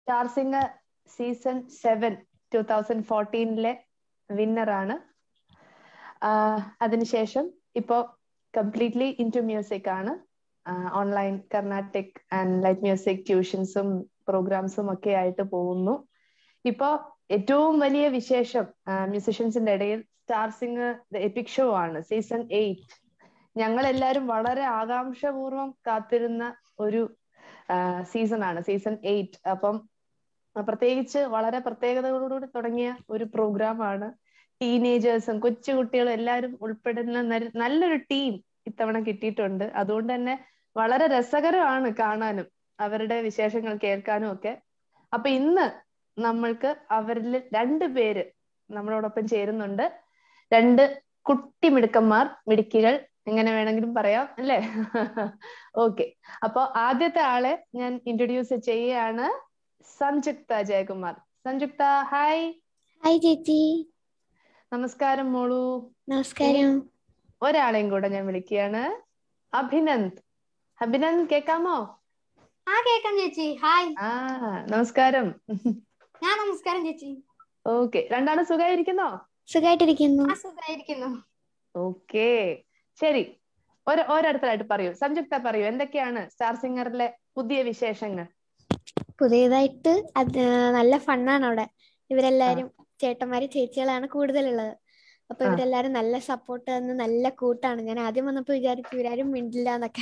Star singer season seven two thousand ഫോർട്ടീനിലെ വിന്നറാണ് അതിനുശേഷം ഇപ്പോ കംപ്ലീറ്റ്ലി ഇൻ ടു മ്യൂസിക് ആണ് online Carnatic and light music ട്യൂഷൻസും പ്രോഗ്രാംസും ഒക്കെ ആയിട്ട് പോകുന്നു ഇപ്പോ ഏറ്റവും വലിയ വിശേഷം മ്യൂസിഷ്യൻസിന്റെ ഇടയിൽ സ്റ്റാർ സിംഗർ എപ്പിക് ഷോ ആണ് സീസൺ എയ്റ്റ് ഞങ്ങൾ എല്ലാവരും വളരെ ആകാംക്ഷപൂർവ്വം കാത്തിരുന്ന ഒരു സീസൺ ആണ് സീസൺ എയ്റ്റ് അപ്പം പ്രത്യേകിച്ച് വളരെ പ്രത്യേകതകളോടുകൂടി തുടങ്ങിയ ഒരു പ്രോഗ്രാം ആണ് ടീനേജേഴ്സും കൊച്ചു കുട്ടികളും എല്ലാവരും ഉൾപ്പെടുന്ന നല്ലൊരു ടീം ഇത്തവണ കിട്ടിയിട്ടുണ്ട് അതുകൊണ്ട് തന്നെ വളരെ രസകരമാണ് കാണാനും അവരുടെ വിശേഷങ്ങൾ കേൾക്കാനും ഒക്കെ അപ്പൊ ഇന്ന് നമ്മൾക്ക് അവരിൽ രണ്ട് പേര് നമ്മളോടൊപ്പം ചേരുന്നുണ്ട് രണ്ട് കുട്ടി മിടുക്കന്മാർ മിടുക്കികൾ എങ്ങനെ വേണമെങ്കിലും പറയാം അല്ലേ ഓക്കെ അപ്പൊ ആദ്യത്തെ ആളെ ഞാൻ ഇൻട്രൊഡ്യൂസ് ചെയ്യാണ് സംയുക്ത ജയകുമാർ സംയുക്ത ഹായ് ഹായ് ചേച്ചി നമസ്കാരം മോളു നമസ്കാരം ഒരാളെയും കൂടെ ഞാൻ വിളിക്കുകയാണ് അഭിനന്ദ് അഭിനന്ദ് കേക്കാമോ ആ കേക്കാം ചേച്ചി ഹായ് ആ നമസ്കാരം ഞാൻ നമസ്കാരം ചേച്ചി ഓക്കെ രണ്ടാളും സുഖമായിരിക്കുന്നോ സുഖമായിട്ടിരിക്കുന്നു സുഖമായിരിക്കുന്നു ഓക്കെ ശരി ഒരു ഓരോരുത്തരായിട്ട് പറയൂ സംയുക്ത പറയൂ എന്തൊക്കെയാണ് സ്റ്റാർ സിംഗറിലെ പുതിയ വിശേഷങ്ങൾ പുതിയതായിട്ട് അത് നല്ല ഫണ്ണാണ് അവിടെ ഇവരെല്ലാരും ചേട്ടന്മാര് ചേച്ചികളാണ് കൂടുതലുള്ളത് അപ്പൊ ഇവരെല്ലാരും നല്ല സപ്പോർട്ട് തന്ന് നല്ല കൂട്ടാണ് ഞാൻ ആദ്യം വന്നപ്പോ വിചാരിച്ചു ഇവരാരും മിണ്ടില്ല എന്നൊക്കെ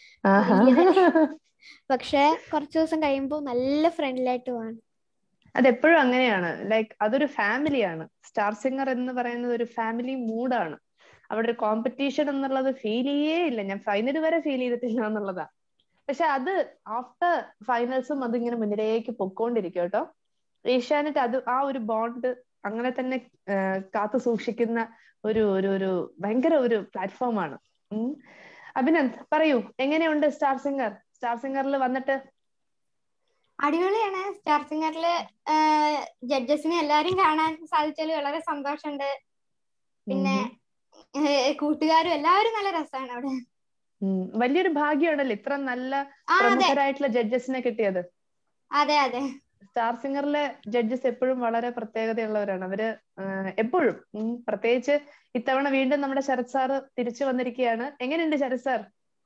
പക്ഷെ കുറച്ചു ദിവസം കഴിയുമ്പോ നല്ല ഫ്രണ്ട്ലി ആയിട്ട് പോവാണ് അതെപ്പോഴും അങ്ങനെയാണ് ലൈക്ക് അതൊരു ഫാമിലിയാണ് സ്റ്റാർ സിംഗർ എന്ന് പറയുന്നത് ഒരു ഫാമിലി മൂഡാണ് അവിടെ ഒരു കോമ്പറ്റീഷൻ എന്നുള്ളത് ഫീൽ ചെയ്യേ ഇല്ല ഞാൻ ഫൈനൽ വരെ ഫീൽ ചെയ്തിട്ടില്ല എന്നുള്ളതാ പക്ഷെ അത് ആഫ്റ്റർ ഫൈനൽസും അതിങ്ങനെ മുന്നിലേക്ക് പൊക്കോണ്ടിരിക്കും കേട്ടോ ഏഷ്യാനെറ്റ് അത് ആ ഒരു ബോണ്ട് അങ്ങനെ തന്നെ കാത്തു സൂക്ഷിക്കുന്ന ഒരു ഒരു ഒരു ഭയങ്കര ഒരു പ്ലാറ്റ്ഫോമാണ് അഭിനന്ദ് പറയൂ എങ്ങനെയുണ്ട് സ്റ്റാർ സിംഗർ സ്റ്റാർ സിംഗറിൽ വന്നിട്ട് അടിപൊളിയാണ് സ്റ്റാർ സിംഗറില് ജഡ്ജസിനെ എല്ലാരും കാണാൻ സാധിച്ചാൽ വളരെ സന്തോഷമുണ്ട് പിന്നെ കൂട്ടുകാരും എല്ലാവരും നല്ല രസമാണ് അവിടെ വലിയൊരു ഭാഗ്യമാണല്ലോ ഇത്ര നല്ല പ്രമുഖരായിട്ടുള്ള ജഡ്ജസിനെ കിട്ടിയത് അതെ അതെ സ്റ്റാർ സിംഗറിലെ ജഡ്ജസ് എപ്പോഴും വളരെ പ്രത്യേകതയുള്ളവരാണ് അവര് എപ്പോഴും പ്രത്യേകിച്ച് ഇത്തവണ വീണ്ടും നമ്മുടെ ശരത് സാറ് തിരിച്ചു വന്നിരിക്കുകയാണ് എങ്ങനെയുണ്ട് ശരത് സാർ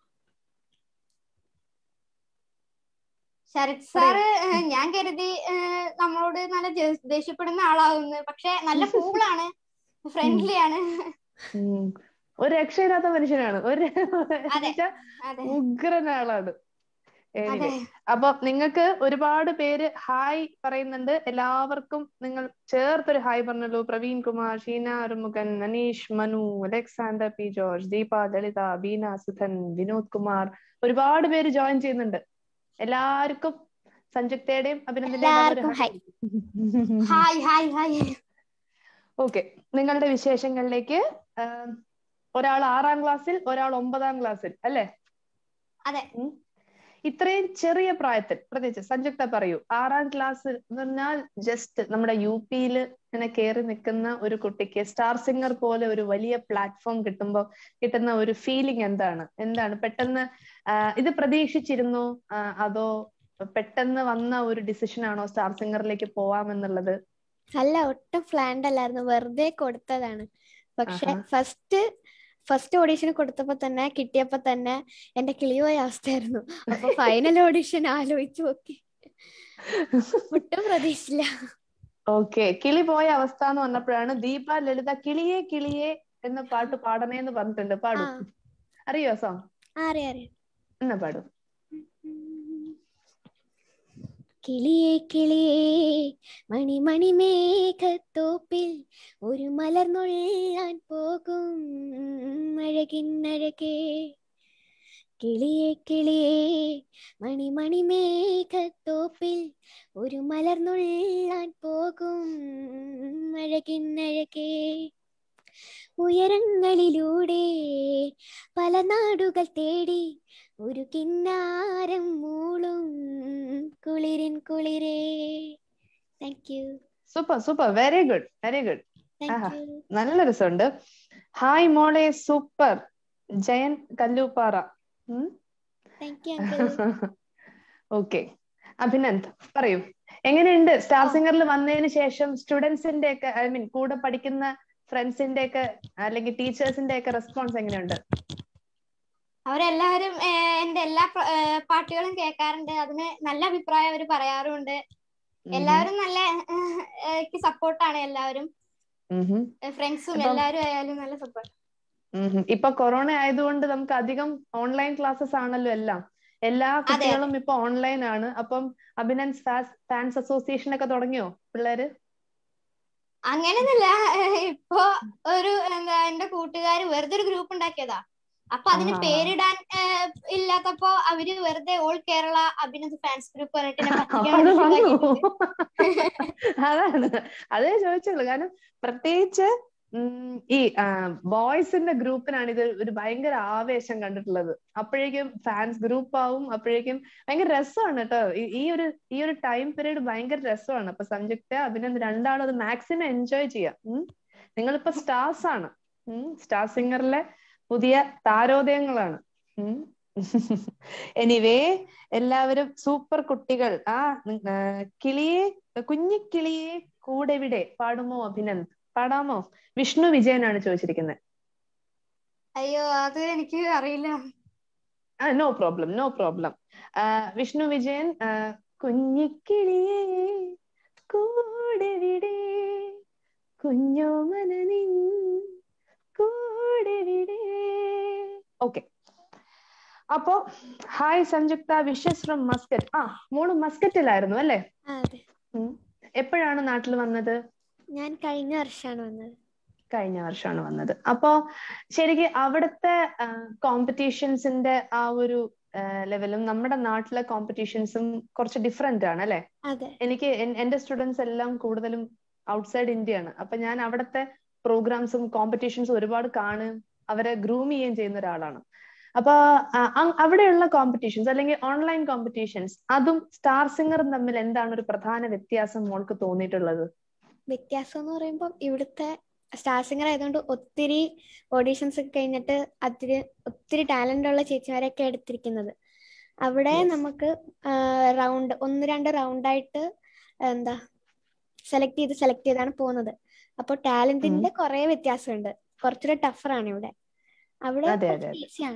ശരത് സാറ് ഞാൻ കരുതി നമ്മളോട് നല്ല ദേഷ്യപ്പെടുന്ന ആളാവുന്നു പക്ഷെ നല്ല കൂളാണ് ഫ്രണ്ട്ലി ആണ് ഒരു രക്ഷയില്ലാത്ത മനുഷ്യനാണ് ഒരു ഉഗ്രനാളാണ് അപ്പൊ നിങ്ങൾക്ക് ഒരുപാട് പേര് ഹായ് പറയുന്നുണ്ട് എല്ലാവർക്കും നിങ്ങൾ ചേർത്തൊരു ഹായ് പറഞ്ഞല്ലോ പ്രവീൺ കുമാർ ഷീന അരുമുഖൻ മനീഷ് മനു അലക്സാണ്ടർ പി ജോർജ് ദീപ ലളിത ബീന സുധൻ വിനോദ് കുമാർ ഒരുപാട് പേര് ജോയിൻ ചെയ്യുന്നുണ്ട് എല്ലാവർക്കും സംയുക്തയുടെയും അഭിനന്ദന്റെയും ഓക്കെ നിങ്ങളുടെ വിശേഷങ്ങളിലേക്ക് ഒരാൾ ആറാം ക്ലാസ്സിൽ ഒരാൾ ഒമ്പതാം ക്ലാസ്സിൽ അല്ലേ അതെ ഇത്രയും ചെറിയ പ്രായത്തിൽ പ്രത്യേകിച്ച് സംയുക്ത പറയൂ ആറാം ക്ലാസ് എന്ന് പറഞ്ഞാൽ ജസ്റ്റ് നമ്മുടെ യു പിയിൽ ഇങ്ങനെ കയറി നിൽക്കുന്ന ഒരു കുട്ടിക്ക് സ്റ്റാർ സിംഗർ പോലെ ഒരു വലിയ പ്ലാറ്റ്ഫോം കിട്ടുമ്പോൾ കിട്ടുന്ന ഒരു ഫീലിംഗ് എന്താണ് എന്താണ് പെട്ടെന്ന് ഇത് പ്രതീക്ഷിച്ചിരുന്നു അതോ പെട്ടെന്ന് വന്ന ഒരു ഡിസിഷൻ ആണോ സ്റ്റാർ സിംഗറിലേക്ക് പോവാമെന്നുള്ളത് അല്ല ഒട്ടും പ്ലാൻഡ് അല്ലായിരുന്നു വെറുതെ കൊടുത്തതാണ് പക്ഷെ ഫസ്റ്റ് ഫസ്റ്റ് ഓഡീഷൻ കൊടുത്തപ്പോ തന്നെ കിട്ടിയപ്പോ തന്നെ എന്റെ കിളിയോയ അവസ്ഥയായിരുന്നു അപ്പൊ ഫൈനൽ ഓഡീഷൻ ആലോചിച്ചു നോക്കി ഒട്ടും പ്രതീക്ഷിച്ചില്ല ഓക്കെ കിളി പോയ അവസ്ഥ എന്ന് പറഞ്ഞപ്പോഴാണ് ദീപ ലളിത കിളിയെ കിളിയെ എന്ന പാട്ട് പാടണേന്ന് പറഞ്ഞിട്ടുണ്ട് പാടും അറിയോ സോങ് അറിയാം അറിയാം എന്നാ പാടും കിളിയേ കിളിയേ മണി മണി മേഘത്തോപ്പിൽ ഒരു മലർന്നുള്ളാൻ പോകും അഴകിന്നഴകേ കിളിയേ കിളിയേ മണി മണി മേഘത്തോപ്പിൽ ഒരു മലർന്നുള്ളാൻ പോകും അഴകിന്നഴകേ ഉയരങ്ങളിലൂടെ പല നാടുകൾ തേടി ഒരു കിന്നാരം മൂളും കുളിരിൻ കുളിരേ thank you super super very good very good thank you നല്ല രസമുണ്ട് ഹായ് മോളെ super Jayan Kallooppara thank you uncle okay Abhinand പറയൂ എങ്ങനെയുണ്ട് സ്റ്റാർ സിംഗറിൽ വന്നതിന് ശേഷം സ്റ്റുഡൻസിന്റെ ഒക്കെ ഐ മീൻ കൂടെ പഠിക്കുന്ന ഫ്രണ്ട്സിന്റെ ഒക്കെ അല്ലെങ്കിൽ ടീച്ചേഴ്സിന്റെ ഒക്കെ റെസ്പോൺസ് എങ്ങനെയുണ്ട് അവരെല്ലാവരും ഏഹ്, എന്റെ എല്ലാ പ്ര- ഏഹ്, പാട്ടുകളും കേൾക്കാറുണ്ട് അതിന് നല്ല അഭിപ്രായം അവർ പറയാറുമുണ്ട് എല്ലാവരും നല്ല സപ്പോർട്ടാണ് എല്ലാവരും ഉം ഫ്രണ്ട്സും അപ്പം- എല്ലാവരും ആയാലും നല്ല സപ്പോർട്ട് ഉം. ഇപ്പൊ കൊറോണ ആയതുകൊണ്ട് നമുക്ക് അധികം ഓൺലൈൻ ക്ലാസ്സസ് ആണല്ലോ എല്ലാം എല്ലാ കുട്ടികളും ഇപ്പൊ ഓൺലൈൻ ആണ് അപ്പം അഭിനന്ദ് ഫാൻസ് അസോസിയേഷൻ ഒക്കെ തുടങ്ങിയോ പിള്ളേര് അങ്ങനെയൊന്നുമില്ല ഇപ്പൊ ഒരു എന്താ എന്റെ കൂട്ടുകാര് വെറുതെ ഒരു ഗ്രൂപ്പ് ഉണ്ടാക്കിയതാ അപ്പൊ അതിന് ആഹാ. പേരിടാൻ ഏഹ്, ഇല്ലാത്തപ്പോ അവര് വെറുതെ all Kerala Abhinand fans group പറഞ്ഞിട്ട് എന്നെ അപ്പൊ പറ്റിക്കാൻ അത് വേണ്ടി വന്നു ഉണ്ടാക്കിയിട്ടുണ്ട്. അതാണ് അതേ ചോദിച്ചുള്ളൂ കാരണം പ്രത്യേകിച്ച് ഉം, ഈ ബോയ്സിന്റെ ഗ്രൂപ്പിനാണ് ഇത് ഒരു ഭയങ്കര ആവേശം കണ്ടിട്ടുള്ളത് അപ്പോഴേക്കും ഫാൻസ് ഗ്രൂപ്പ് ആവും അപ്പോഴേക്കും ഭയങ്കര രസമാണ് കേട്ടോ ഈ- ഈ ഒരു ഈ ഒരു ടൈം പീരീഡ് ഭയങ്കര രസമാണ് അപ്പൊ സംയുക്ത അഭിനന്ദ് രണ്ടാളും അത് മാക്സിമം എൻജോയ് ചെയ്യാം ഉം. നിങ്ങളിപ്പോ സ്റ്റാർസ് ആണ് സ്റ്റാർ സിംഗറിലെ പുതിയ താരോദയങ്ങളാണ് എനിവേ എല്ലാവരും സൂപ്പർ കുട്ടികൾ ആ നി- ആ, കിളിയെ കുഞ്ഞിക്കിളിയെ കൂടെവിടെ പാടുമോ അഭിനന്ദ് പാടാമോ വിഷ്ണു വിജയനാണ് ചോദിച്ചിരിക്കുന്നത് അയ്യോ അത് എനിക്ക് അറിയില്ല ആ no problem no problem Vishnu Vijayan ആ, കുഞ്ഞിക്കിളിയേ കൂടെവിടെ കുഞ്ഞോ മനനിൻ കൂടെവിടെ ഓക്കെ അപ്പോ hi Samyuktha wishes from Muscat ആ മോള് മസ്കറ്റിലായിരുന്നു അല്ലേ അതെ എപ്പോഴാണ് നാട്ടിൽ വന്നത് ഞാൻ കഴിഞ്ഞ വർഷമാണ് വന്നത് കഴിഞ്ഞ വർഷമാണ് വന്നത് അപ്പോ ശരിക്ക് അവിടുത്തെ കോമ്പറ്റീഷൻസിന്റെ ആ ഒരു ലെവലും നമ്മുടെ നാട്ടിലെ കോമ്പറ്റീഷൻസും കുറച്ച് ഡിഫറെന്റ് ആണ് അല്ലെ അതെ എനിക്ക് എൻ- എന്റെ സ്റ്റുഡൻസ് എല്ലാം കൂടുതലും ഔട്ട്സൈഡ് ഇന്ത്യ ആണ് അപ്പൊ ഞാൻ അവിടുത്തെ പ്രോഗ്രാംസും കോമ്പറ്റീഷൻസും ഒരുപാട് കാണുകയും അവരെ ഗ്രൂം ചെയ്യുകയും ചെയ്യുന്ന ഒരാളാണ് അപ്പൊ ആ, അ- അവിടെയുള്ള കോമ്പറ്റീഷൻസ് അല്ലെങ്കിൽ ഓൺലൈൻ കോമ്പറ്റീഷൻസ് അതും സ്റ്റാർ സിംഗറും തമ്മിൽ എന്താണ് ഒരു പ്രധാന വ്യത്യാസം മോൾക്ക് തോന്നിയിട്ടുള്ളത് വ്യത്യാസം എന്ന് പറയുമ്പോൾ ഇവിടുത്തെ സ്റ്റാർ സിംഗർ ആയതുകൊണ്ട് ഒത്തിരി ഓഡീഷൻസ് ഒക്കെ കഴിഞ്ഞിട്ട് അതിന് ഒത്തിരി ടാലന്റ് ഉള്ള ചേച്ചിമാരെയൊക്കെ എടുത്തിരിക്കുന്നത് അവിടെ Yes. നമുക്ക് റൗണ്ട് ഒന്ന് രണ്ട് റൗണ്ടായിട്ട് എന്താ സെലക്ട് ചെയ്ത് സെലക്ട് ചെയ്താണ് പോകുന്നത് അപ്പോൾ ടാലന്റിന്റെ കുറെ വ്യത്യാസമുണ്ട് കുറച്ചുകൂടെ ടഫറാണ് ഇവിടെ അവിടെ അതെ, അതെ, അതെ. ഈസിയാണ്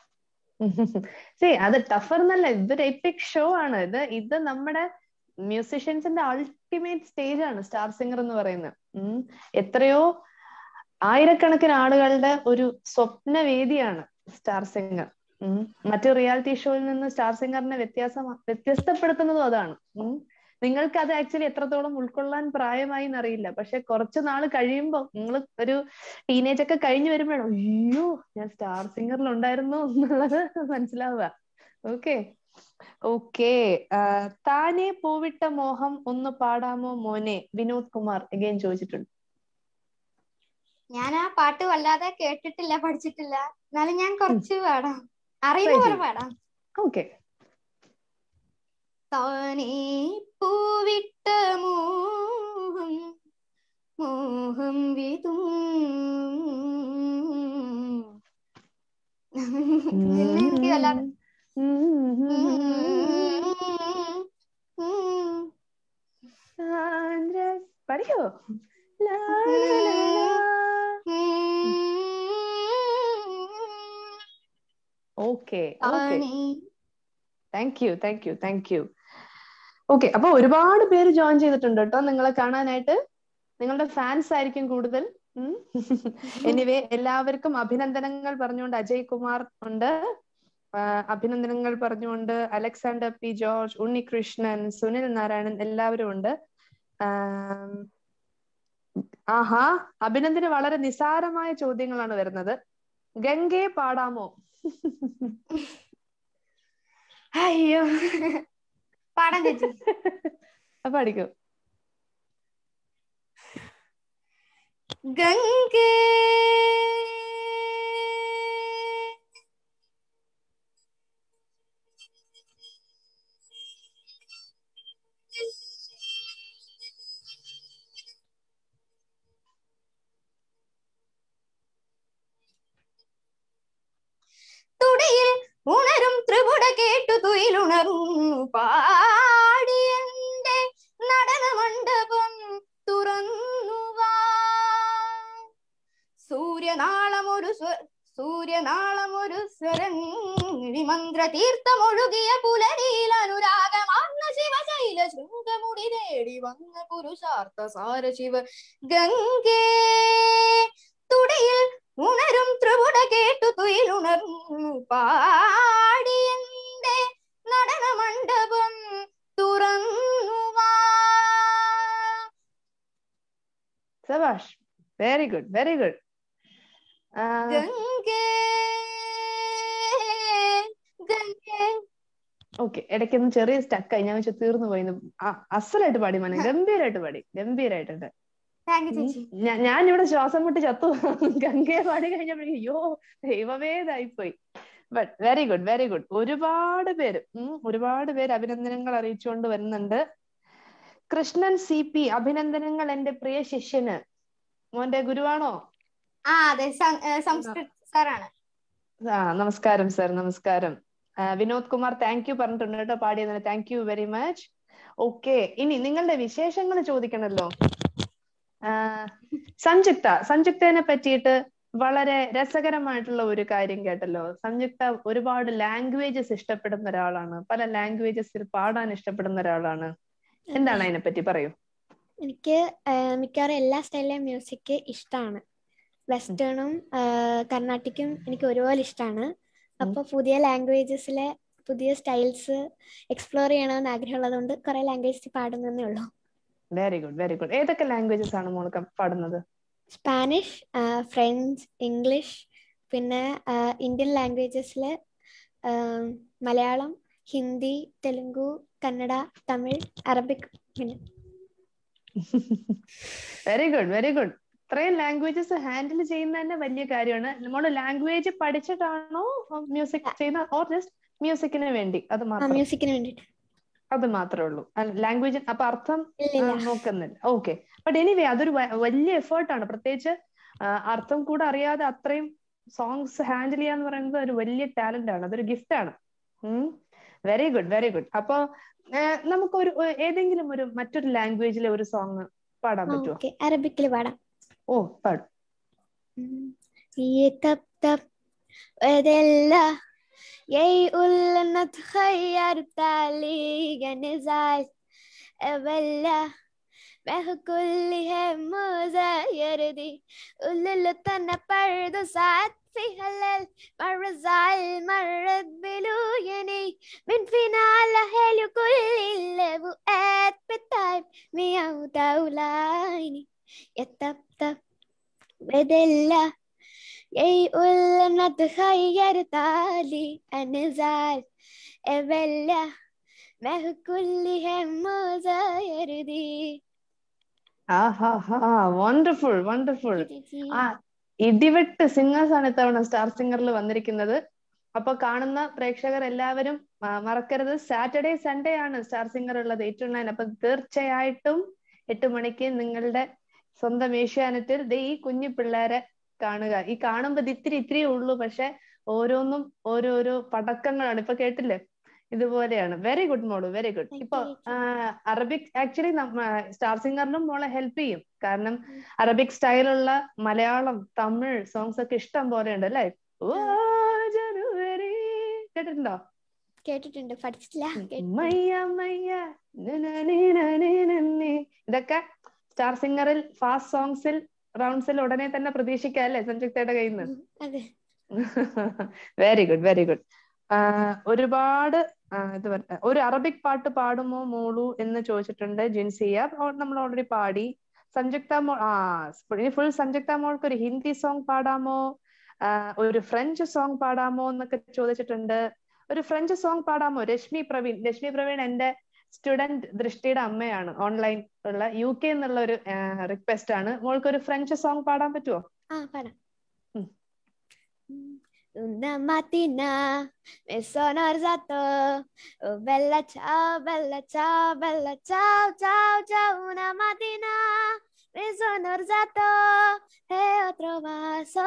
സേ അത് ടഫർ എന്നല്ല ഇതൊരു എപ്പിക് ഷോ ആണ് ഇത് ഇത് നമ്മുടെ മ്യൂസിഷ്യൻസിന്റെ അൾട്ടിമേറ്റ് സ്റ്റേജ് ആണ് സ്റ്റാർ സിംഗർ എന്ന് പറയുന്നത് ഉം. എത്രയോ ആയിരക്കണക്കിന് ആളുകളുടെ ഒരു സ്വപ്നവേദിയാണ് സ്റ്റാർ സിംഗർ ഉം. മറ്റു റിയാലിറ്റി ഷോയിൽ നിന്ന് സ്റ്റാർ സിംഗറിനെ വ്യത്യാസം വ്യത്യസ്തപ്പെടുത്തുന്നതും അതാണ് ഉം. നിങ്ങൾക്ക് അത് ആക്ച്വലി എത്രത്തോളം ഉൾക്കൊള്ളാൻ പ്രായമായി എന്നറിയില്ല പക്ഷെ കുറച്ച് നാൾ കഴിയുമ്പോൾ നിങ്ങൾ ഒരു ടീനേജ് ഒക്കെ കഴിഞ്ഞു വരുമ്പോഴാണ് അയ്യോ ഞാൻ സ്റ്റാർ സിംഗറിൽ ഉണ്ടായിരുന്നു എന്നുള്ളത് മനസ്സിലാവുക ഓക്കെ ഓക്കെ താനെ പൂവിട്ട മോഹം ഒന്ന് പാടാമോ മോനെ വിനോദ് കുമാർ അഗൈൻ ചോദിച്ചിട്ടുണ്ട് ഞാൻ ആ പാട്ട് വല്ലാതെ കേട്ടിട്ടില്ല പഠിച്ചിട്ടില്ല എന്നാലും ഞാൻ കുറച്ച് പാടാം അറിയുന്ന Try പോലെ ചെയ്യ്. പാടാം ഓക്കെ താനേ പൂവിട്ട മോഹം മോഹം വിതും എനിക്ക് വല്ലാതെ പഠിക്കോ ലാ, ലാ, ലാ, ലാ. Okay okay thank you thank you thank you okay അപ്പൊ ഒരുപാട് പേര് ജോയിൻ ചെയ്തിട്ടുണ്ട് കേട്ടോ നിങ്ങളെ കാണാനായിട്ട് നിങ്ങളുടെ ഫാൻസ് ആയിരിക്കും കൂടുതൽ എനിവേ എല്ലാവർക്കും അഭിനന്ദനങ്ങൾ പറഞ്ഞുകൊണ്ട് അജയ് കുമാർ ഉണ്ട് ആ, അഭിനന്ദനങ്ങൾ പറഞ്ഞുകൊണ്ട് അലക്സാണ്ടർ പി ജോർജ് ഉണ്ണികൃഷ്ണൻ സുനിൽ നാരായണൻ എല്ലാവരും ഉണ്ട് ആം, ആഹാ അഭിനന്ദന് വളരെ നിസാരമായ ചോദ്യങ്ങളാണ് വരുന്നത് ഗംഗെ പാടാമോ അയ്യോ പാടാൻ ചേച്ചി അപ്പൊ പഠിക്കൂ ഗംഗേ തുടിയിൽ ഉണരും ത്രിപുട കേട്ടു തുയിലുണർന്നു പാടിയന്റെ സൂര്യനാളമൊരു സ്വ- സൂര്യനാളമൊരു സ്വരം മന്ത്ര തീർത്ഥമൊഴുകിയ പുലരിയിൽ അനുരാഗമാർന്ന ശിവശൈല ശൃംഗമുടി തേടി വന്ന പുരുഷാർത്ഥ സാര ശിവ ഗംഗേ തുടിയിൽ ഉണരും ത്രിപുട കേട്ടു തുയിലുണർന്നു പാടിയന്റെ നടന മണ്ഡപം തുറന്നുവാ സബാഷ് വെരി ഗുഡ് വെരി ഗുഡ് ഗംഗേ ഗംഗേ ഓക്കെ ഇടയ്ക്കൊന്ന് ചെറിയ സ്റ്റക്കായി ഞാൻ വെച്ചാൽ തീർന്നു പോയി അസലായിട്ട് പാടി മോനെ ഗംഭീരായിട്ട് പാടി ഗംഭീരായിട്ടുണ്ട് താങ്ക് യു ചേച്ചി ഞാ- ഞാൻ ഇവിടെ ശ്വാസം മുട്ടി ചത്തു ഗംഗയെ പാടി കഴിഞ്ഞപ്പോഴേക്കും അയ്യോ ദൈവമേ ഇതായിപ്പോയി but very good very good ഒരുപാട് പേര് ഉം, ഒരുപാട് പേര് അഭിനന്ദനങ്ങൾ അറിയിച്ചുകൊണ്ട് വരുന്നുണ്ട് കൃഷ്ണൻ സി പി അഭിനന്ദനങ്ങൾ എന്റെ പ്രിയ ശിഷ്യന് മോന്റെ ഗുരുവാണോ ആ അതെ സം- ഏ, സംസ്കൃത് സാറാണ് ആ നമസ്കാരം സർ നമസ്കാരം ആ, വിനോദ് കുമാർ താങ്ക് യു പറഞ്ഞിട്ടുണ്ട് കേട്ടോ പാടിയതിന് thank you very much okay ഇനി നിങ്ങളുടെ വിശേഷങ്ങൾ ചോദിക്കണല്ലോ ആ, സംയുക്ത സംയുക്തനെ പറ്റിയിട്ട് വളരെ രസകരമായിട്ടുള്ള ഒരു കാര്യം കേട്ടല്ലോ സംയുക്ത ഒരുപാട് ലാംഗ്വേജസ് ഇഷ്ടപ്പെടുന്ന ഒരാളാണ് പല ലാംഗ്വേജസിൽ പാടാൻ ഇഷ്ടപ്പെടുന്ന ഒരാളാണ് എന്താണ് അതിനെ പറ്റി പറയൂ എനിക്ക് ആ, മിക്കവാറും എല്ലാ സ്റ്റൈലിലെ മ്യൂസിക് ഇഷ്ടമാണ് വെസ്റ്റേണും കർണാട്ടിക്കും എനിക്ക് ഒരുപോലെ ഇഷ്ടമാണ് അപ്പോൾ പുതിയ ലാംഗ്വേജസിലെ പുതിയ സ്റ്റൈൽസ് എക്സ്പ്ലോർ ചെയ്യണമെന്ന് ആഗ്രഹമുള്ളതുകൊണ്ട് കുറെ ലാംഗ്വേജസ് പാടുന്നതേ ഉള്ളൂ വെരി ഗുഡ് വെരി ഗുഡ് ഏതൊക്കെ ലാംഗ്വേജസ് ആണ് മോൾക്ക് പാടുന്നത് സ്പാനിഷ് ഫ്രഞ്ച് ഇംഗ്ലീഷ് പിന്നെ ആ, ഇന്ത്യൻ ലാംഗ്വേജസിൽ മലയാളം ഹിന്ദി തെലുങ്കു കന്നഡ തമിഴ് അറബിക് പിന്നെ വെരി ഗുഡ് വെരി ഗുഡ് ഇത്രയും ലാംഗ്വേജസ് ഹാൻഡിൽ ചെയ്യുന്ന തന്നെ വലിയ കാര്യമാണ് നമ്മള് ലാംഗ്വേജ് പഠിച്ചിട്ടാണോ മ്യൂസിക് ചെയ്യുന്ന ഓർ ജസ്റ്റ് മ്യൂസിക്കിന് വേണ്ടി അത് ആ മാത്രം മ്യൂസിക്കിന് വേണ്ടിയിട്ട് അത് മാത്രമേ ഉള്ളൂ ലാംഗ്വേജ് അപ്പൊ അർത്ഥം ആ, ഇല്ലില്ല നോക്കുന്നില്ല ഓക്കെ ബട്ട് എനിവേ അതൊരു വ- വലിയ എഫേർട്ടാണ് പ്രത്യേകിച്ച് ആ, അർത്ഥം കൂടെ അറിയാതെ അത്രയും സോങ്സ് ഹാൻഡിൽ ചെയ്യാന്ന് പറയുന്നത് ഒരു വലിയ ടാലന്റ് ആണ് അതൊരു ഗിഫ്റ്റ് ആണ് വെരി ഗുഡ് വെരി ഗുഡ് അപ്പൊ ആ, നമുക്കൊരു ഒരു- ഏതെങ്കിലും ഒരു മറ്റൊരു ലാംഗ്വേജിലെ ഒരു സോങ് പാടാൻ പറ്റുമോ ഓക്കെ അറബിക്കിൽ പാടാം ഓ പാടും يتب تب ودلة يقول لنا تخير تعليق نزعل أبلا ما هو كل هم زاير دي قول له تنا برضو ساعات في هلال مرة زعل مرة بلويني من فينا على حلو كل اللي بوقات بتعب مياو دولاني يتبتب بدلة يقول لنا تخير تعالي أنا زعل أبلة ما هو كل هم زاير دي വണ്ടർഫുൾ വണ്ടർഫുൾ ആ ഇടിവെട്ട് സിംഗേഴ്സ് ആണ് ഇത്തവണ സ്റ്റാർ സിംഗറിൽ വന്നിരിക്കുന്നത് അപ്പൊ കാണുന്ന പ്രേക്ഷകർ എല്ലാവരും ആ, മറക്കരുത് സാറ്റർഡേ സൺഡേ ആണ് സ്റ്റാർ സിംഗർ ഉള്ളത് എയ്റ്റ് നയൻ അപ്പൊ തീർച്ചയായിട്ടും എട്ട് മണിക്ക് നിങ്ങളുടെ സ്വന്തം ഏഷ്യാനെറ്റിൽ ദേ ഈ കുഞ്ഞു പിള്ളേരെ കാണുക ഈ കാണുമ്പോ ഇത് ഇത്തിരി ഇത്തിരി ഉള്ളൂ പക്ഷെ ഓരോന്നും ഓരോരോ പടക്കങ്ങളാണ് ഇപ്പൊ കേട്ടില്ലേ ഇതുപോലെയാണ് വെരി ഗുഡ് മോളു വെരി ഗുഡ് Thank you, ഇപ്പൊ ചേച്ചി. അറബിക് ആക്ച്വലി സ്റ്റാർ സിംഗറിനും മോളെ ഹെൽപ്പ് ചെയ്യും കാരണം അറബിക് സ്റ്റൈലുള്ള മലയാളം തമിഴ് സോങ്സ് ഒക്കെ ഇഷ്ടം പോലെ ഉണ്ട് അല്ലേ ഓ ജനുവരി കേട്ടിട്ടുണ്ടോ കേട്ടിട്ടുണ്ട് പഠിച്ചിട്ടില്ല കേട്ടിട്ടുണ്ട്. മയ്യ മയ്യ നനനീ നനീ നന്നീ. ഇതൊക്കെ സ്റ്റാർ സിംഗറിൽ ഫാസ്റ്റ് സോങ്സിൽ റൗണ്ട്സിൽ ഉടനെ തന്നെ പ്രതീക്ഷിക്കാം അല്ലേ സംയുക്തയുടെ കയ്യിൽ നിന്ന് ഉം, അതെ വെരി ഗുഡ് വെരി ഗുഡ് ഒരുപാട് ആ, ഇത് പറ- ഒരു അറബിക് പാട്ട് പാടുമോ മോളു എന്ന് ചോദിച്ചിട്ടുണ്ട് ജിൻസിയ ഓ- നമ്മൾ ഓൾറെഡി പാടി സംയുക്ത മോൾ ആ ഇനി ഫുൾ സംയുക്ത മോൾക്ക് ഒരു ഹിന്ദി സോങ് പാടാമോ ആ, ഒരു ഫ്രഞ്ച് സോങ് പാടാമോ എന്നൊക്കെ ചോദിച്ചിട്ടുണ്ട് ഒരു ഫ്രഞ്ച് സോങ് പാടാമോ രശ്മി പ്രവീൺ രശ്മി പ്രവീൺ എന്റെ സ്റ്റുഡന്റ് ദൃഷ്ടിയുടെ അമ്മയാണ് ഓൺലൈൻ ഉള്ള യു കെ എന്നുള്ള ഒരു റിക്വസ്റ്റ് ആണ് മോൾക്ക് ഒരു ഫ്രഞ്ച് സോങ് പാടാൻ പറ്റുമോ ആ പാടാം ഉം. Una mattina mi sono alzato, oh bella ciao, bella ciao, bella ciao, ciao, ciao. Una mattina Risono orzato e ho trovato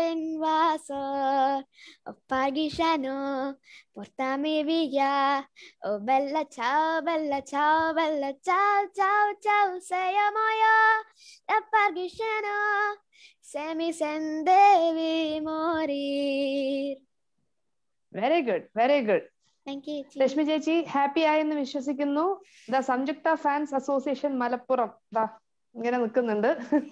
l'invasor. Oh Parghisciano, portami via. Oh bella ciao, bella ciao, bella ciao, ciao, ciao, sei amo io. Da Parghisciano, se mi sentevi morir. Very good very good Thank you. ചേച്ചി. രശ്മി ചേച്ചി happy ആയെന്ന് വിശ്വസിക്കുന്നു the സംയുക്ത fans association Malappuram ദാ ഇങ്ങനെ നിൽക്കുന്നുണ്ട്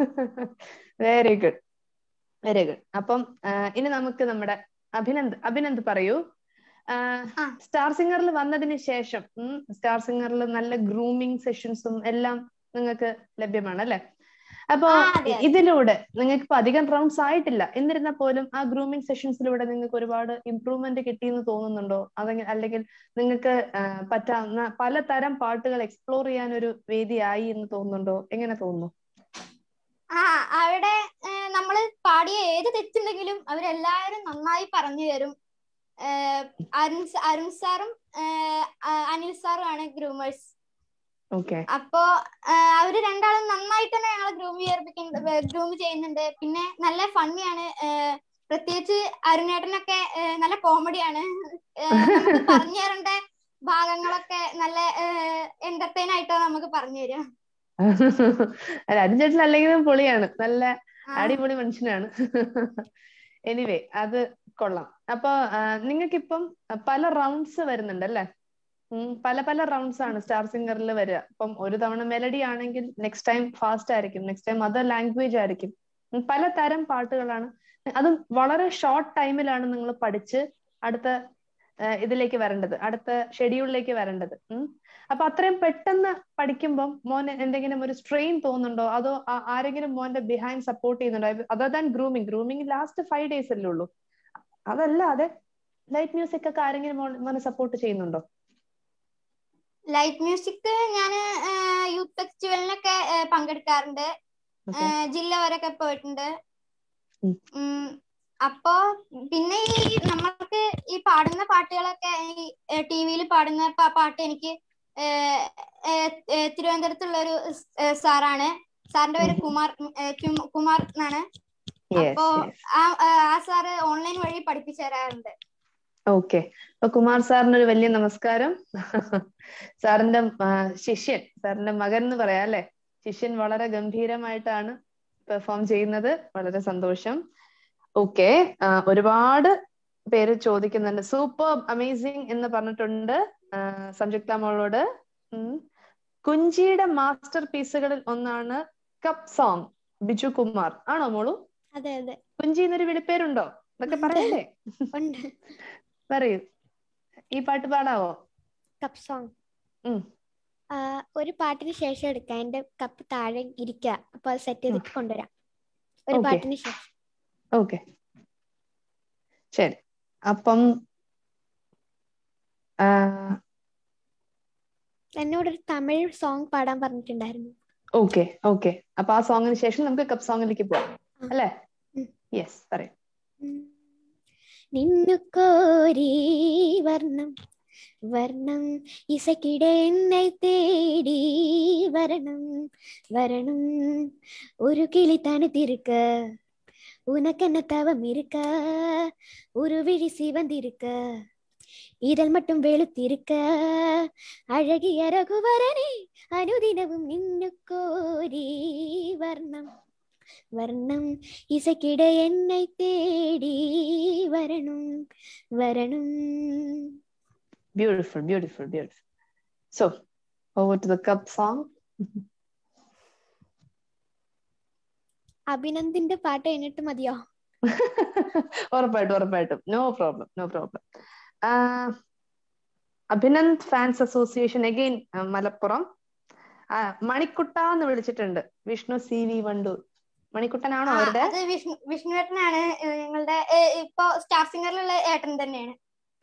very good very good അപ്പം ആ, ഇനി നമുക്ക് നമ്മുടെ അഭിനന്ദ് അഭിനന്ദ് പറയൂ ആ. സ്റ്റാർ സിംഗറിൽ വന്നതിന് ശേഷം സ്റ്റാർ സിംഗറിൽ നല്ല ഗ്രൂമിങ് സെഷൻസും എല്ലാം നിങ്ങൾക്ക് ലഭ്യമാണ് അല്ലെ അപ്പോ ആ, അതെ, അതെ. ഇതിലൂടെ നിങ്ങൾക്ക് ഇപ്പൊ അധികം റൗണ്ട്സ് ആയിട്ടില്ല എന്നിരുന്നാൽ പോലും ആ ഗ്രൂമിങ് സെഷൻസിലൂടെ നിങ്ങൾക്ക് ഒരുപാട് ഇമ്പ്രൂവ്മെന്റ് കിട്ടിയെന്ന് തോന്നുന്നുണ്ടോ അതെങ്കിൽ അല്ലെങ്കിൽ നിങ്ങൾക്ക് ആ, പറ്റാവുന്ന പലതരം പാട്ടുകൾ എക്സ്പ്ലോർ ചെയ്യാൻ ഒരു വേദിയായി എന്ന് തോന്നുന്നുണ്ടോ എങ്ങനെ തോന്നുന്നു ആ അവിടെ ഏഹ്, നമ്മള് പാടിയ ഏത് തെറ്റുണ്ടെങ്കിലും അവരെല്ലാവരും നന്നായി പറഞ്ഞു തരും ഏഹ്, അരുൺ സ- അരുൺ സാറും ഏഹ്, അ- അനിൽ സാറും ആണ് ഗ്രൂമേഴ്സ് ഓക്കെ അപ്പോ ഏഹ്, അവര് രണ്ടാളും നന്നായിട്ട് തന്നെ ഞങ്ങളെ ഗ്രൂം ചെയ്യിപ്പിക്കുന്നുണ്ട് ഗ്രൂം ചെയ്യുന്നുണ്ട് പിന്നെ നല്ല ഫണ്ണിയാണ് പ്രത്യേകിച്ച് അരുണേട്ടനൊക്കെ ഏഹ്, നല്ല കോമഡിയാണ് നമുക്ക് പറഞ്ഞു തരേണ്ട ഭാഗങ്ങളൊക്കെ നല്ല എന്റർടൈൻ ആയിട്ടാണ് നമുക്ക് പറഞ്ഞു തരിക അല്ല അരുൺ ചേട്ടൻ അല്ലെങ്കിലും പൊളിയാണ് നല്ല ആ. അടിപൊളി മനുഷ്യനാണ് എനിവേ അത് കൊള്ളാം അപ്പൊ നിങ്ങൾക്കിപ്പം പല റൗണ്ട്സ് വരുന്നുണ്ട് അല്ലേ ഉം, പല പല റൗണ്ട്സ് ആണ് സ്റ്റാർ സിംഗറിൽ വരിക ഇപ്പം ഒരു തവണ മെലഡി ആണെങ്കിൽ നെക്സ്റ്റ് ടൈം ഫാസ്റ്റ് ആയിരിക്കും നെക്സ്റ്റ് ടൈം അതർ ലാംഗ്വേജ് ആയിരിക്കും ഉം, പലതരം പാട്ടുകളാണ് അതും വളരെ ഷോർട്ട് ടൈമിലാണ് നിങ്ങൾ പഠിച്ച് അടുത്ത ആ, ഇതിലേക്ക് വരേണ്ടത് അടുത്ത ഷെഡ്യൂളിലേക്ക് വരേണ്ടത് ഉം. അപ്പൊ അത്രയും പെട്ടെന്ന് പഠിക്കുമ്പോൾ മോന് എന്തെങ്കിലും ഒരു സ്ട്രെയിൻ തോന്നുന്നുണ്ടോ അതോ ആ- ആരെങ്കിലും മോന്റെ ബിഹൈൻഡ് സപ്പോർട്ട് ചെയ്യുന്നുണ്ടോ other than grooming grooming last five days അല്ലേ ഉള്ളൂ അതല്ലാതെ ലൈറ്റ് മ്യൂസിക് ഒക്കെ ആരെങ്കിലും മോൻ- മോനെ സപ്പോർട്ട് ചെയ്യുന്നുണ്ടോ ലൈറ്റ് മ്യൂസിക് ഞാൻ യൂത്ത് ഫെസ്റ്റിവലിനൊക്കെ ഏഹ്, പങ്കെടുക്കാറുണ്ട് Okay. ഏഹ്, ജില്ല വരെയൊക്കെ പോയിട്ടുണ്ട് ഉം. ഉം, അപ്പോ പിന്നെ ഈ നമ്മൾക്ക് ഈ പാടുന്ന പാട്ടുകളൊക്കെ ഈ ടി വിയിൽ പാടുന്ന പ- പാട്ട് എനിക്ക് ഏഹ്, ഏഹ്, ഏഹ്, തിരുവനന്തപുരത്തുള്ള ഒരു സാറാണ് സാറിന്റെ പേര് ഉം. കുമാർ ഉം, ഏഹ്, കും- കുമാർ എന്നാണ് യെസ് അപ്പോ യെസ് ആ ആ സാറ് ഓൺലൈൻ വഴി പഠിപ്പിച്ചു തരാറുണ്ട് ഓക്കെ അപ്പൊ കുമാർ സാറിന് ഒരു വലിയ നമസ്കാരം സാറിന്റെ ആ, ശിഷ്യൻ സാറിന്റെ മകൻ എന്ന് പറയാം അല്ലെ ശിഷ്യൻ വളരെ ഗംഭീരമായിട്ടാണ് പെർഫോം ചെയ്യുന്നത് വളരെ സന്തോഷം ഓക്കെ ഒരുപാട് പേര് ചോദിക്കുന്നുണ്ട് സൂപ്പർ അമേസിങ് എന്ന് പറഞ്ഞിട്ടുണ്ട് ആ, സംയുക്ത മോളോട് ഉം. കുഞ്ചിയുടെ മാസ്റ്റർ പീസുകളിൽ ഒന്നാണ് കപ്പ് സോങ് ബിജു കുമാർ ആണോ മോളു അതെ അതെ കുഞ്ചി എന്നൊരു വിളിപ്പേരുണ്ടോ ഇതൊക്കെ പറയണ്ടേ ഉണ്ട് പറയൂ ഈ പാട്ട് പാടാവോ കപ്പ് സോങ് ഉം. ഒരു പാട്ടിന് ശേഷം എടുക്കാം എന്റെ കപ്പ് താഴെ ഇരിക്കുക അപ്പൊ അത് സെറ്റ് ചെയ്തിട്ട് കൊണ്ടുവരാം ഒരു Okay. പാട്ടിന് ശേഷം ഓക്കെ ശരി അപ്പം ആ, എന്നോടൊരു തമിഴ് സോങ് പാടാൻ പറഞ്ഞിട്ടുണ്ടായിരുന്നു ഓക്കെ ഓക്കെ അപ്പൊ ആ സോങ്ങിന് ശേഷം നമുക്ക് കപ്പ് സോങ്ങിലേക്ക് പോവാം അല്ലേ ഉം. യെസ് പറയൂ ഉം. നിന്നു കോരി വർണ്ണം വർണ്ണം ഇസക്കിട എന്നെ തേടി വരണം വരണം ഒരു കിളി തണുത്തിருக்க உனக்கென்ன தவம் இருக்க ஒரு விழி சிவந்திருக்க இதழ் மட்டும் வெளுத்திருக்க அழகிய ரகுவரனே அனுதினமும் நின்னு கோரி வர்ணம் வர்ணம் இசைக்கிட என்னை தேடி வரணும் வரணும் beautiful beautiful beautiful so over to the cup song അഭിനന്ദിന്റെ പാട്ട് കഴിഞ്ഞിട്ട് മതിയോ ഉറപ്പായിട്ടും ഉറപ്പായിട്ടും no problem no problem Abhinand fans association again Malappuram ആ, മണിക്കുട്ട എന്ന് വിളിച്ചിട്ടുണ്ട് വിഷ്ണു സി വി വണ്ടൂർ മണിക്കുട്ടനാണോ ആ, അവരുടെ അത് വിഷ്ണു വിഷ്ണുവേട്ടനാണ് ഏഹ്, ഞങ്ങളുടെ ഏഹ്, ഇപ്പൊ സ്റ്റാർ സിംഗറിലുള്ള ഏട്ടൻ തന്നെയാണ്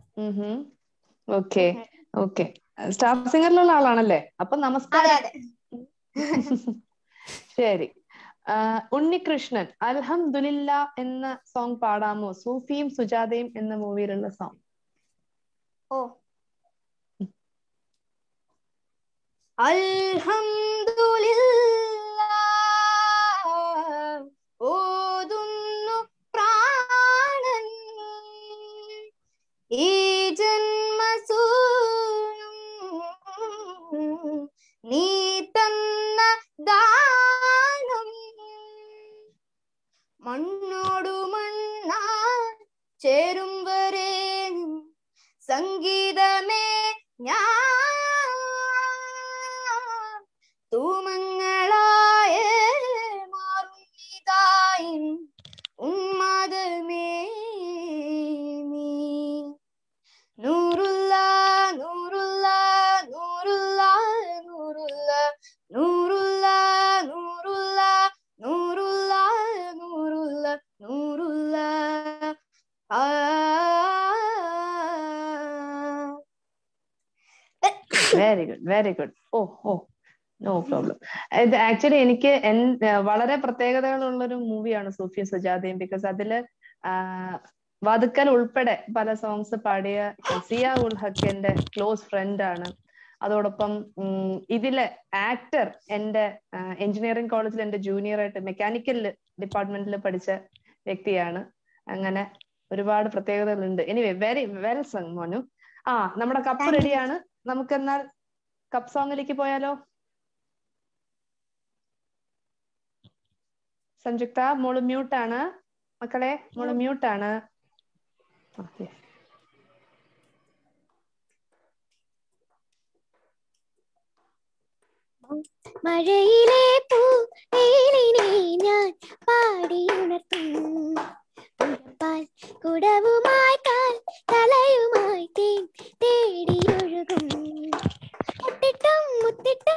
ഓക്കെ ഓക്കെ സ്റ്റാർ സിംഗറിലുള്ള ആളാണല്ലേ അപ്പൊ അതെ നമസ്കാരം അതെ ശരി ആ, ഉണ്ണികൃഷ്ണൻ അൽഹംദുലില്ല എന്ന സോങ് പാടാമോ സൂഫിയും സുജാതയും എന്ന മൂവിയിലുള്ള സോങ് ഓ അൽഹംദുലില്ലാ സംഗീതമേ ഞാൻ തൂമങ്ങളായ മാറുന്നിതായും ഉന്മാദമേ നീ നൂറുള്ള നൂറുള്ള നൂറുള്ള നൂറുള്ള നൂറുള്ള നൂറുള്ള നൂറുള്ള നൂറുള്ള നൂറുള്ള ആ വെരി ഗുഡ് വെരി ഗുഡ് ഓ ഓ നോ പ്രോബ്ലം ഇത് ആക്ച്വലി എനിക്ക് എൻ- വളരെ പ്രത്യേകതകളുള്ള ഒരു മൂവിയാണ് സൂഫിയും സുജാതയും ബിക്കോസ് അതില് വതുക്കൽ ഉൾപ്പെടെ പല സോങ്സ് പാടിയ സിയ ഉൽ ഹക്കിന്റെ ക്ലോസ് ഫ്രണ്ട് ആണ് അതോടൊപ്പം ഉം, ഇതിലെ ആക്ടർ എന്റെ എഞ്ചിനീയറിംഗ് കോളേജിൽ എന്റെ ജൂനിയർ ആയിട്ട് മെക്കാനിക്കൽ ഡിപ്പാർട്ട്മെന്റിൽ പഠിച്ച വ്യക്തിയാണ് അങ്ങനെ ഒരുപാട് പ്രത്യേകതകളുണ്ട് എനിവേ വെരി വെൽ സങ് മോനു ആ നമ്മുടെ കപ്പ് Thank you. റെഡിയാണ് നമുക്കെന്നാൽ കപ്പ് സോങ്ങിലേക്ക് പോയാലോ സംയുക്ത മോള് മ്യൂട്ടാണ് മക്കളെ മോള് മ്യൂട്ടാണ് ഓക്കെ മഴയിലെ പൂ വെയിലിനെ ഞാൻ പാടിയുണർത്തും മുലപ്പാൽ കുടവുമായി കാൽ തലയുമായി തേൻ തേടിയൊഴുകും മുത്തിട്ടും മുത്തിട്ടും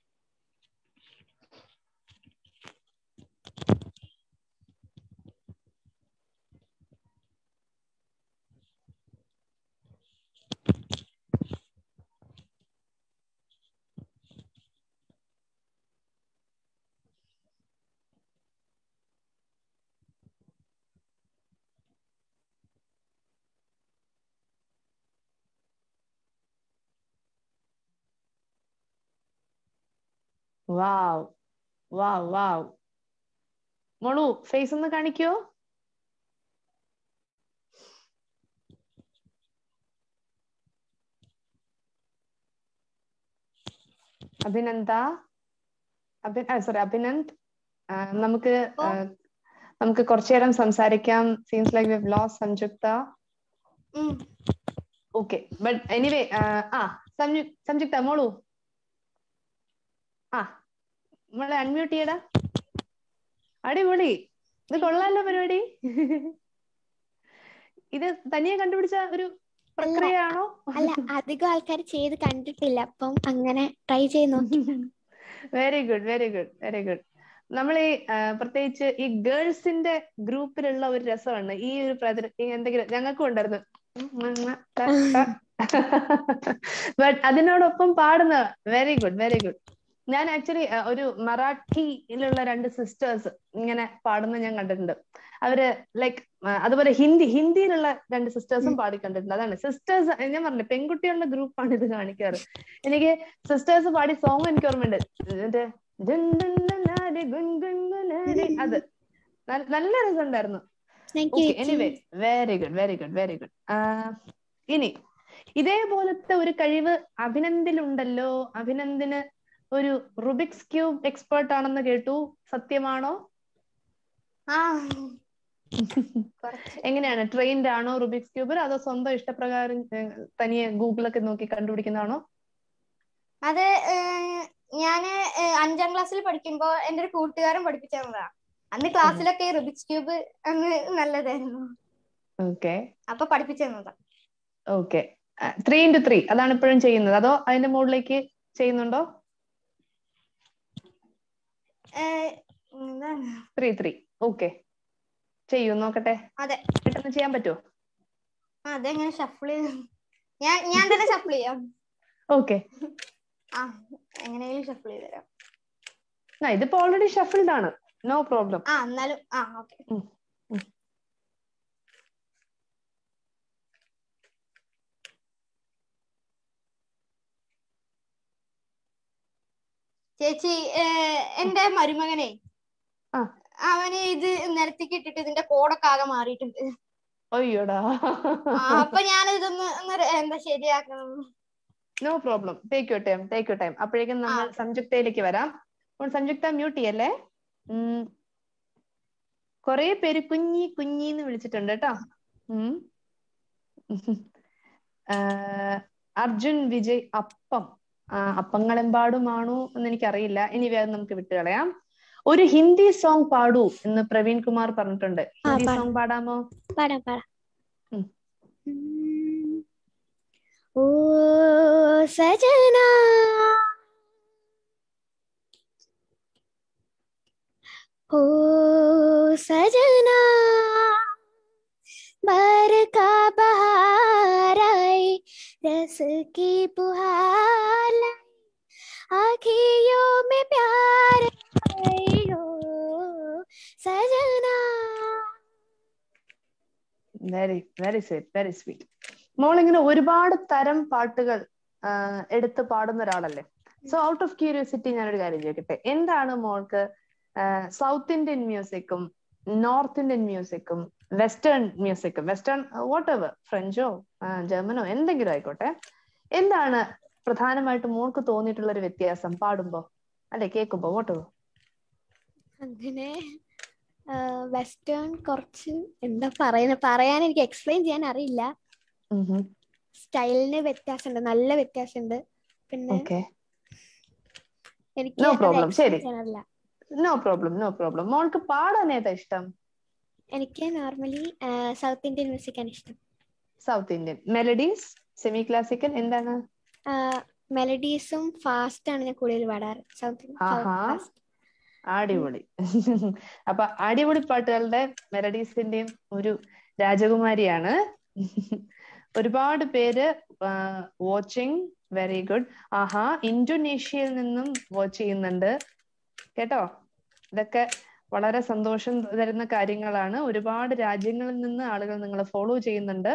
വാവ് വാവ് വാവ് മോളു ഫേസ് ഒന്ന് കാണിക്കോ അഭിനന്ദ അഭി സോറി അഭിനന്ദ് ആ, നമുക്ക് ആ, നമുക്ക് കുറച്ചു നേരം സംസാരിക്കാം സീൻസ് ലൈക്ക് വി ലോസ് സംയുക്ത ഉം. ഓക്കെ ബട്ട് എനിവേ ആ സംയു സംയുക്ത മോളു ആ മോളെ അൺമ്യൂട്ട് ചെയ്യടാ അടിപൊളി ഇത് കൊള്ളാലോ പരിപാടി ഇത് തനിയെ കണ്ടുപിടിച്ച ഒരു പ്രക്രിയയാണോ അല്ല അധികം ആൾക്കാർ ചെയ്ത് കണ്ടിട്ടില്ല അപ്പം അങ്ങനെ ട്രൈ ചെയ്ത് നോക്കി very good very good very good നമ്മൾ ഈ ആ, പ്രത്യേകിച്ച് ഈ ഗേൾസിന്റെ ഗ്രൂപ്പിലുള്ള ഒരു രസമാണ് ഈ ഒരു പ്രതി ഈ എന്തെങ്കിലും ഞങ്ങൾക്കും ഉണ്ടായിരുന്നു ബട്ട് അതിനോടൊപ്പം പാടുന്ന വെരി ഗുഡ് വെരി ഗുഡ് ഞാൻ ആക്ച്വലി ഒരു മറാഠിയിലുള്ള രണ്ട് സിസ്റ്റേഴ്സ് ഇങ്ങനെ പാടുന്ന ഞാൻ കണ്ടിട്ടുണ്ട് അവര് ലൈക്ക് അതുപോലെ ഹിന്ദി ഹിന്ദിയിലുള്ള രണ്ട് സിസ്റ്റേഴ്സും പാടി കണ്ടിട്ടുണ്ട് അതാണ് സിസ്റ്റേഴ്സ് ഞാൻ പറഞ്ഞില്ലേ പെൺകുട്ടികളുടെ ഗ്രൂപ്പാണ് ഇത് കാണിക്കാറ് എനിക്ക് സിസ്റ്റേഴ്സ് പാടി സോങ് എനിക്ക് ഓർമ്മയുണ്ട് മറ്റേ ഡുൻ ഡുൻ ഡുനാരി ഗുൻ ഗുൻ ഗുനാരി. അത് നല്ല- നല്ല രസമുണ്ടായിരുന്നു thank okay you anyway very good very good very good ഇനി ഇതേപോലത്തെ ഒരു കഴിവ് അഭിനന്ദിലുണ്ടല്ലോ അഭിനന്ദിന് ഒരു റുബിക്സ് ക്യൂബ് എക്സ്പേർട്ട് ആണെന്ന് കേട്ടു സത്യമാണോ ആ കുറച്ച് എങ്ങനെയാണ് ട്രെയിൻഡ് ആണോ റുബിക്സ് ക്യൂബിൽ അതോ സ്വന്തം ഇഷ്ടപ്രകാരം ഏഹ്, തനിയെ ഗൂഗിളൊക്കെ നോക്കി കണ്ടുപിടിക്കുന്നതാണോ അത് ഏഹ്, ഞാന് ഏഹ്, അഞ്ചാം ക്ലാസ്സിൽ പഠിക്കുമ്പോ എന്റെ ഒരു കൂട്ടുകാരൻ പഠിപ്പിച്ചു തന്നതാ അന്ന് ക്ലാസ്സിലൊക്കെ റുബിക്സ് ക്യൂബ് അന്ന് നല്ലതായിരുന്നു ഓക്കെ അപ്പൊ പഠിപ്പിച്ചു തന്നതാ ഓക്കെ ത്രീ ഇൻറ്റു ത്രീ അതാണ് ഇപ്പോഴും ചെയ്യുന്നത് അതോ അതിന്റെ മുകളിലേക്ക് ചെയ്യുന്നുണ്ടോ ഏഹ്, എന്താണ് ത്രീ ത്രീ ഓക്കെ ചെയ്യൂ നോക്കട്ടെ അതെ പെട്ടെന്ന് ചെയ്യാൻ പറ്റുമോ ആ, അതെങ്ങനെ ഷഫിൾ ചെയ്ത് ഞാൻ ഞാൻ തന്നെ ഷഫിൾ ചെയ്യാം ഓക്കെ ആ എങ്ങനെയെങ്കിലും ഷഫിൾ ചെയ്ത് തരാം ആ ഇതിപ്പോ ഓൾറെഡി ഷഫിൾഡ് ആണ് നോ പ്രോബ്ലം ആ എന്നാലും ആ ഓക്കെ ഉം, ഉം. ചേച്ചി ഏഹ്, എന്റെ മരുമകനെ ആ. അവന് ഇത് നിരത്തിക്ക് ഇട്ടിട്ട് ഇതിന്റെ കോടൊക്കെ ആകെ മാറിയിട്ടുണ്ട് അയ്യോടാ ആ, അപ്പൊ ഞാൻ ഇതൊന്ന് ഒന്ന് ര- എന്താ ശരിയാക്കണം no problem take you time take you time അപ്പോഴേക്കും നമ്മൾ ആ. സംയുക്തയിലേക്ക് വരാം അപ്പോൾ സംയുക്ത മ്യൂട്ട് ചെയ്യല്ലേ ഉം. കൊറേ പേര് കുഞ്ഞി കുഞ്ഞി എന്ന് വിളിച്ചിട്ടുണ്ട് കേട്ടോ ഉം. അർജുൻ വിജയ് അപ്പം ആ, അപ്പങ്ങളെമ്പാടുമാണോ എന്ന് എനിക്കറിയില്ല ഇനി വേഗം നമുക്ക് വിട്ടുകളയാം ഒരു ഹിന്ദി സോങ് പാടൂ എന്ന് പ്രവീൺ കുമാർ പറഞ്ഞിട്ടുണ്ട് ഹിന്ദി പാടാം. സോങ് പാടാമോ പാടാം പാടാം ഉം. ഉം. ഓ സജന ഓ സജന बरका बहार आई रस की पुहार लाई आँखियों में प्यार आई हो सजना very very sweet very sweet മോൾ ഇങ്ങനെ ഒരുപാട് തരം പാട്ടുകൾ ആ, എടുത്ത് പാടുന്ന ഒരാളല്ലേ സോ ഔട്ട് ഓഫ് ക്യൂരിയോസിറ്റി ഞാനൊരു കാര്യം ചോദിക്കട്ടെ എന്താണ് മോൾക്ക് സൗത്ത് ഇന്ത്യൻ മ്യൂസിക്കും നോർത്ത് ഇന്ത്യൻ മ്യൂസിക്കും വെസ്റ്റേൺ മ്യൂസിക്കും വെസ്റ്റേൺ വാട്ട് എവർ ഫ്രഞ്ചോ ജർമ്മനോ എന്തെങ്കിലും ആയിക്കോട്ടെ എന്താണ് പ്രധാനമായിട്ട് മോൾക്ക് തോന്നിയിട്ടുള്ള ഒരു വ്യത്യാസം പാടുമ്പോ അല്ലെ കേൾക്കുമ്പോ വാട്ട് എവർ അങ്ങനെ വെസ്റ്റേൺ കുറച്ച് എന്താ പറയുന്നത് പറയാൻ എനിക്ക് എക്സ്പ്ലെയിൻ ചെയ്യാൻ അറിയില്ല സ്റ്റൈലിന് വ്യത്യാസമുണ്ട് നല്ല വ്യത്യാസമുണ്ട് പിന്നെ ഓക്കെ എനിക്ക് No അത് problem, explain ശരി. ചെയ്യാൻ അറിയില്ല നോ പ്രോബ്ലം നോ പ്രോബ്ലം മോൾക്ക് പാടാൻ ഏതാ ഇഷ്ടം എനിക്ക് നോർമലി സൗത്ത് ഇന്ത്യൻ മ്യൂസിക് ആണ് ഇഷ്ടം south Indian melodies semi classical എന്താണ് മെലഡീസും ഫാസ്റ്റ് ആണ് ഞാൻ കൂടുതൽ പാടാറ് സൗത്ത് ആഹാ. അടിപൊളി അപ്പൊ അടിപൊളി പാട്ടുകളുടെ മെലഡീസിന്റെയും ഒരു രാജകുമാരിയാണ് ഒരുപാട് പേര് വാച്ചിങ് വെരി ഗുഡ് ആഹാ ഇന്തോനേഷ്യയിൽ നിന്നും വാച്ച് ചെയ്യുന്നുണ്ട് കേട്ടോ ഇതൊക്കെ വളരെ സന്തോഷം തരുന്ന കാര്യങ്ങളാണ് ഒരുപാട് രാജ്യങ്ങളിൽ നിന്ന് ആളുകൾ നിങ്ങളെ ഫോളോ ചെയ്യുന്നുണ്ട്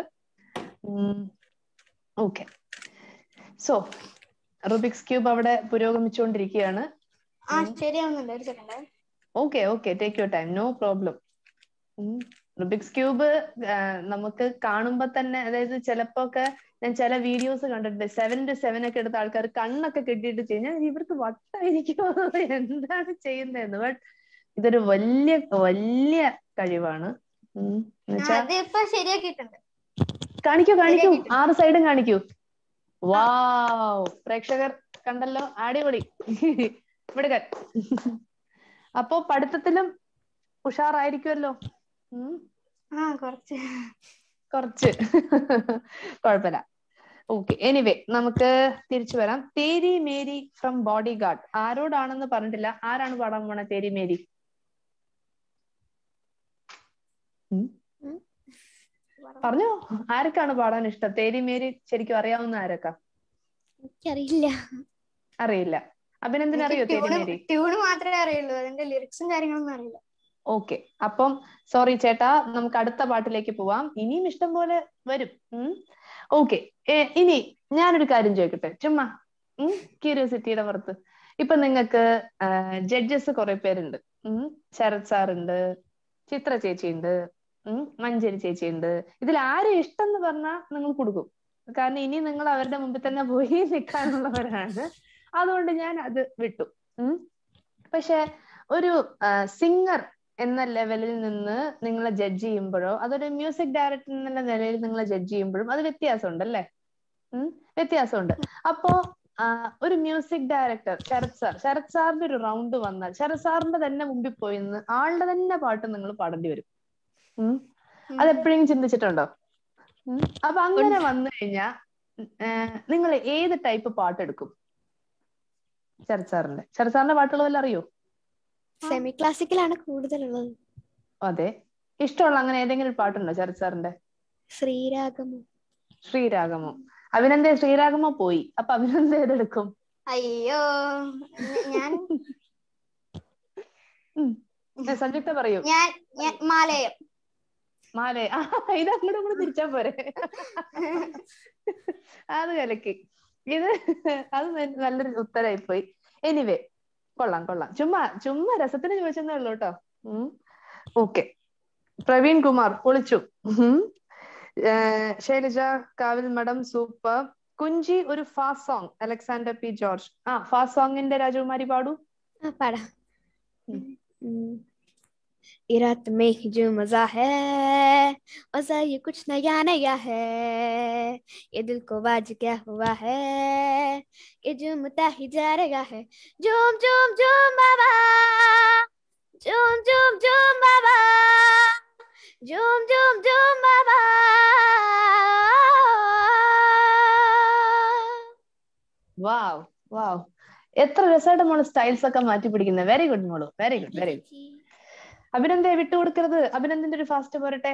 ഓക്കെ സോ റുബിക്സ് ക്യൂബ് അവിടെ പുരോഗമിച്ചുകൊണ്ടിരിക്കുകയാണ് ആ ശരിയാവുന്നുണ്ട് ഒരു second okay okay take your time no problem Rubik's cube നമുക്ക് കാണുമ്പോ തന്നെ അതായത് ചിലപ്പോ ഒക്കെ ഞാൻ ചില വീഡിയോസ് കണ്ടിട്ടുണ്ട് സെവൻ ടു സെവൻ ഒക്കെ എടുത്ത ആൾക്കാർ കണ്ണൊക്കെ കെട്ടിയിട്ട് കഴിഞ്ഞാൽ ഇവർക്ക് വട്ടായിരിക്കുമോ എന്താണ് ചെയ്യുന്നതെന്ന് ബട്ട് ഇതൊരു വലിയ വലിയ കഴിവാണ് ഉം. എന്നുവെച്ചാ അതിപ്പോ ശരിയാക്കിയിട്ടുണ്ട് കാണിക്കൂ കാണിക്കൂ ശരിയാക്കിയിട്ടുണ്ട്. ആറ് സൈഡും കാണിക്കൂ വാവ് പ്രേക്ഷകർ കണ്ടല്ലോ അടിപൊളി വിടുകൻ അപ്പോ പഠിത്തത്തിലും ഉഷാറായിരിക്കുമല്ലോ ഉം ആ കുറച്ച് കുറച്ച് കുഴപ്പമില്ല ഓക്കെ എനിവേ നമുക്ക് തിരിച്ചു വരാം തേരി മേരി ഫ്രം ബോഡി ഗാർഡ് ആരോടാണെന്ന് പറഞ്ഞിട്ടില്ല ആരാണ് പാടാൻ പോണ തേരി മേരി ഉം? പറഞ്ഞോ ആർക്കാണ് പാടാൻ ഇഷ്ടം തേരി മേരി ശരിക്കും അറിയാവുന്ന ആരൊക്കെ എനിക്കറിയില്ല അറിയില്ല അഭിനന്ദൻ അറിയോ തേരി മേരി ട്യൂണ് മാത്രമേ അറിയുള്ളൂ അതിന്റെ ലിറിക്സും കാര്യങ്ങളൊന്നും അറിയില്ല ഓക്കെ അപ്പം സോറി ചേട്ടാ നമുക്ക് അടുത്ത പാട്ടിലേക്ക് പോവാം ഇനിയും ഇഷ്ടം പോലെ വരും ഓക്കെ ഇനി ഞാനൊരു കാര്യം ചോദിക്കട്ടെ ചുമ്മാ ക്യൂരിയോസിറ്റിയുടെ പുറത്ത് ഇപ്പൊ നിങ്ങൾക്ക് ജഡ്ജസ് കുറെ പേരുണ്ട് ഉം ശരത് സാർ ഉണ്ട് ചിത്ര ചേച്ചി ഉണ്ട് ഉം മഞ്ചേരി ചേച്ചി ഉണ്ട് ഇതിൽ ആരും ഇഷ്ടം എന്ന് പറഞ്ഞാൽ നിങ്ങൾ കൊടുക്കും കാരണം ഇനി നിങ്ങൾ അവരുടെ മുമ്പിൽ തന്നെ പോയി നിൽക്കാനുള്ളവരാണ് അതുകൊണ്ട് ഞാൻ അത് വിട്ടു ഉം പക്ഷെ ഒരു സിംഗർ എന്ന ലെവലിൽ നിന്ന് നിങ്ങളെ ജഡ്ജ് ചെയ്യുമ്പോഴോ അതൊരു മ്യൂസിക് ഡയറക്ടർ എന്നുള്ള നിലയിൽ നിങ്ങളെ ജഡ്ജ് ചെയ്യുമ്പോഴും അത് വ്യത്യാസമുണ്ട് അല്ലേ ഉം വ്യത്യാസമുണ്ട് അപ്പോ ആ, ഒരു music director Sarath sir Sarath സാറിന്റെ ഒരു റൗണ്ട് വന്നാൽ ശരത് സാറിന്റെ തന്നെ മുമ്പിൽ പോയി നിന്ന് ആളുടെ തന്നെ പാട്ട് നിങ്ങൾ പാടേണ്ടി വരും ഉം അത് എപ്പോഴും ചിന്തിച്ചിട്ടുണ്ടോ ഉം. അപ്പൊ അങ്ങനെ വന്നു കഴിഞ്ഞാൽ നിങ്ങൾ ഏത് ടൈപ്പ് പാട്ട് എടുക്കും ശരത് സാറിന്റെ ശരത് സാറിന്റെ പാട്ടുകൾ വല്ല അറിയോ സെമി ക്ലാസിക്കലാണ് കൂടുതലുള്ളത് അതെ ഇഷ്ടമുള്ള അങ്ങനെ ഏതെങ്കിലും ഒരു പാട്ടുണ്ടോ ശരത് സാറിന്റെ ശ്രീരാഗമോ ശ്രീരാഗമോ അഭിനന്ദ ശ്രീരാഗമോ പോയി അപ്പൊ അഭിനന്ദ ഏതെടുക്കും അയ്യോ ഞാൻ ഉം. ഏ, സംയുക്ത പറയൂ ഞാൻ ഞാൻ മാലയം മാലേ ആ ഇത് അങ്ങോട്ടും കൂടെ തിരിച്ചാ പോരെ അത് കലക്കി ഇത് അത് ന- നല്ലൊരു ഉത്തരായി പോയി എനിവേ കൊള്ളാം കൊള്ളാം ചുമ്മാ ചുമ്മാ രസത്തിന് ചോദിച്ചെന്നേ ഉള്ളൂ കേട്ടോ ഓക്കെ പ്രവീൺ കുമാർ പൊളിച്ചു ഉം. ഏ, ശൈലജ കാവിൽ മഠം സൂപ്പർ കുഞ്ചി ഒരു fast song Alexander P George ആ ഫാസ്റ്റ് സോങ്ങിന്റെ രാജകുമാരി പാടൂ ആ പാടാം ഉം. ഉം. ये रात में ही जो मजा है मजा ये कुछ नया नया है ये दिल को आज क्या हुआ है ये झूमता ही जा रहा है झूम झूम झूम बाबा झूम झूम झूम बाबा झूम झूम झूम बाबा വാവ് വാവ് എത്ര രസമായിട്ട് മോള് സ്റ്റൈൽസ് ഒക്കെ മാറ്റി പിടിക്കുന്നത് വെരി ഗുഡ് മോളു വെരി ഗുഡ് വെരി ഗുഡ് അഭിനന്ദയെ വിട്ടുകൊടുക്കരുത് അഭിനന്ദന്റെ ഒരു ഫാസ്റ്റ് പോരട്ടെ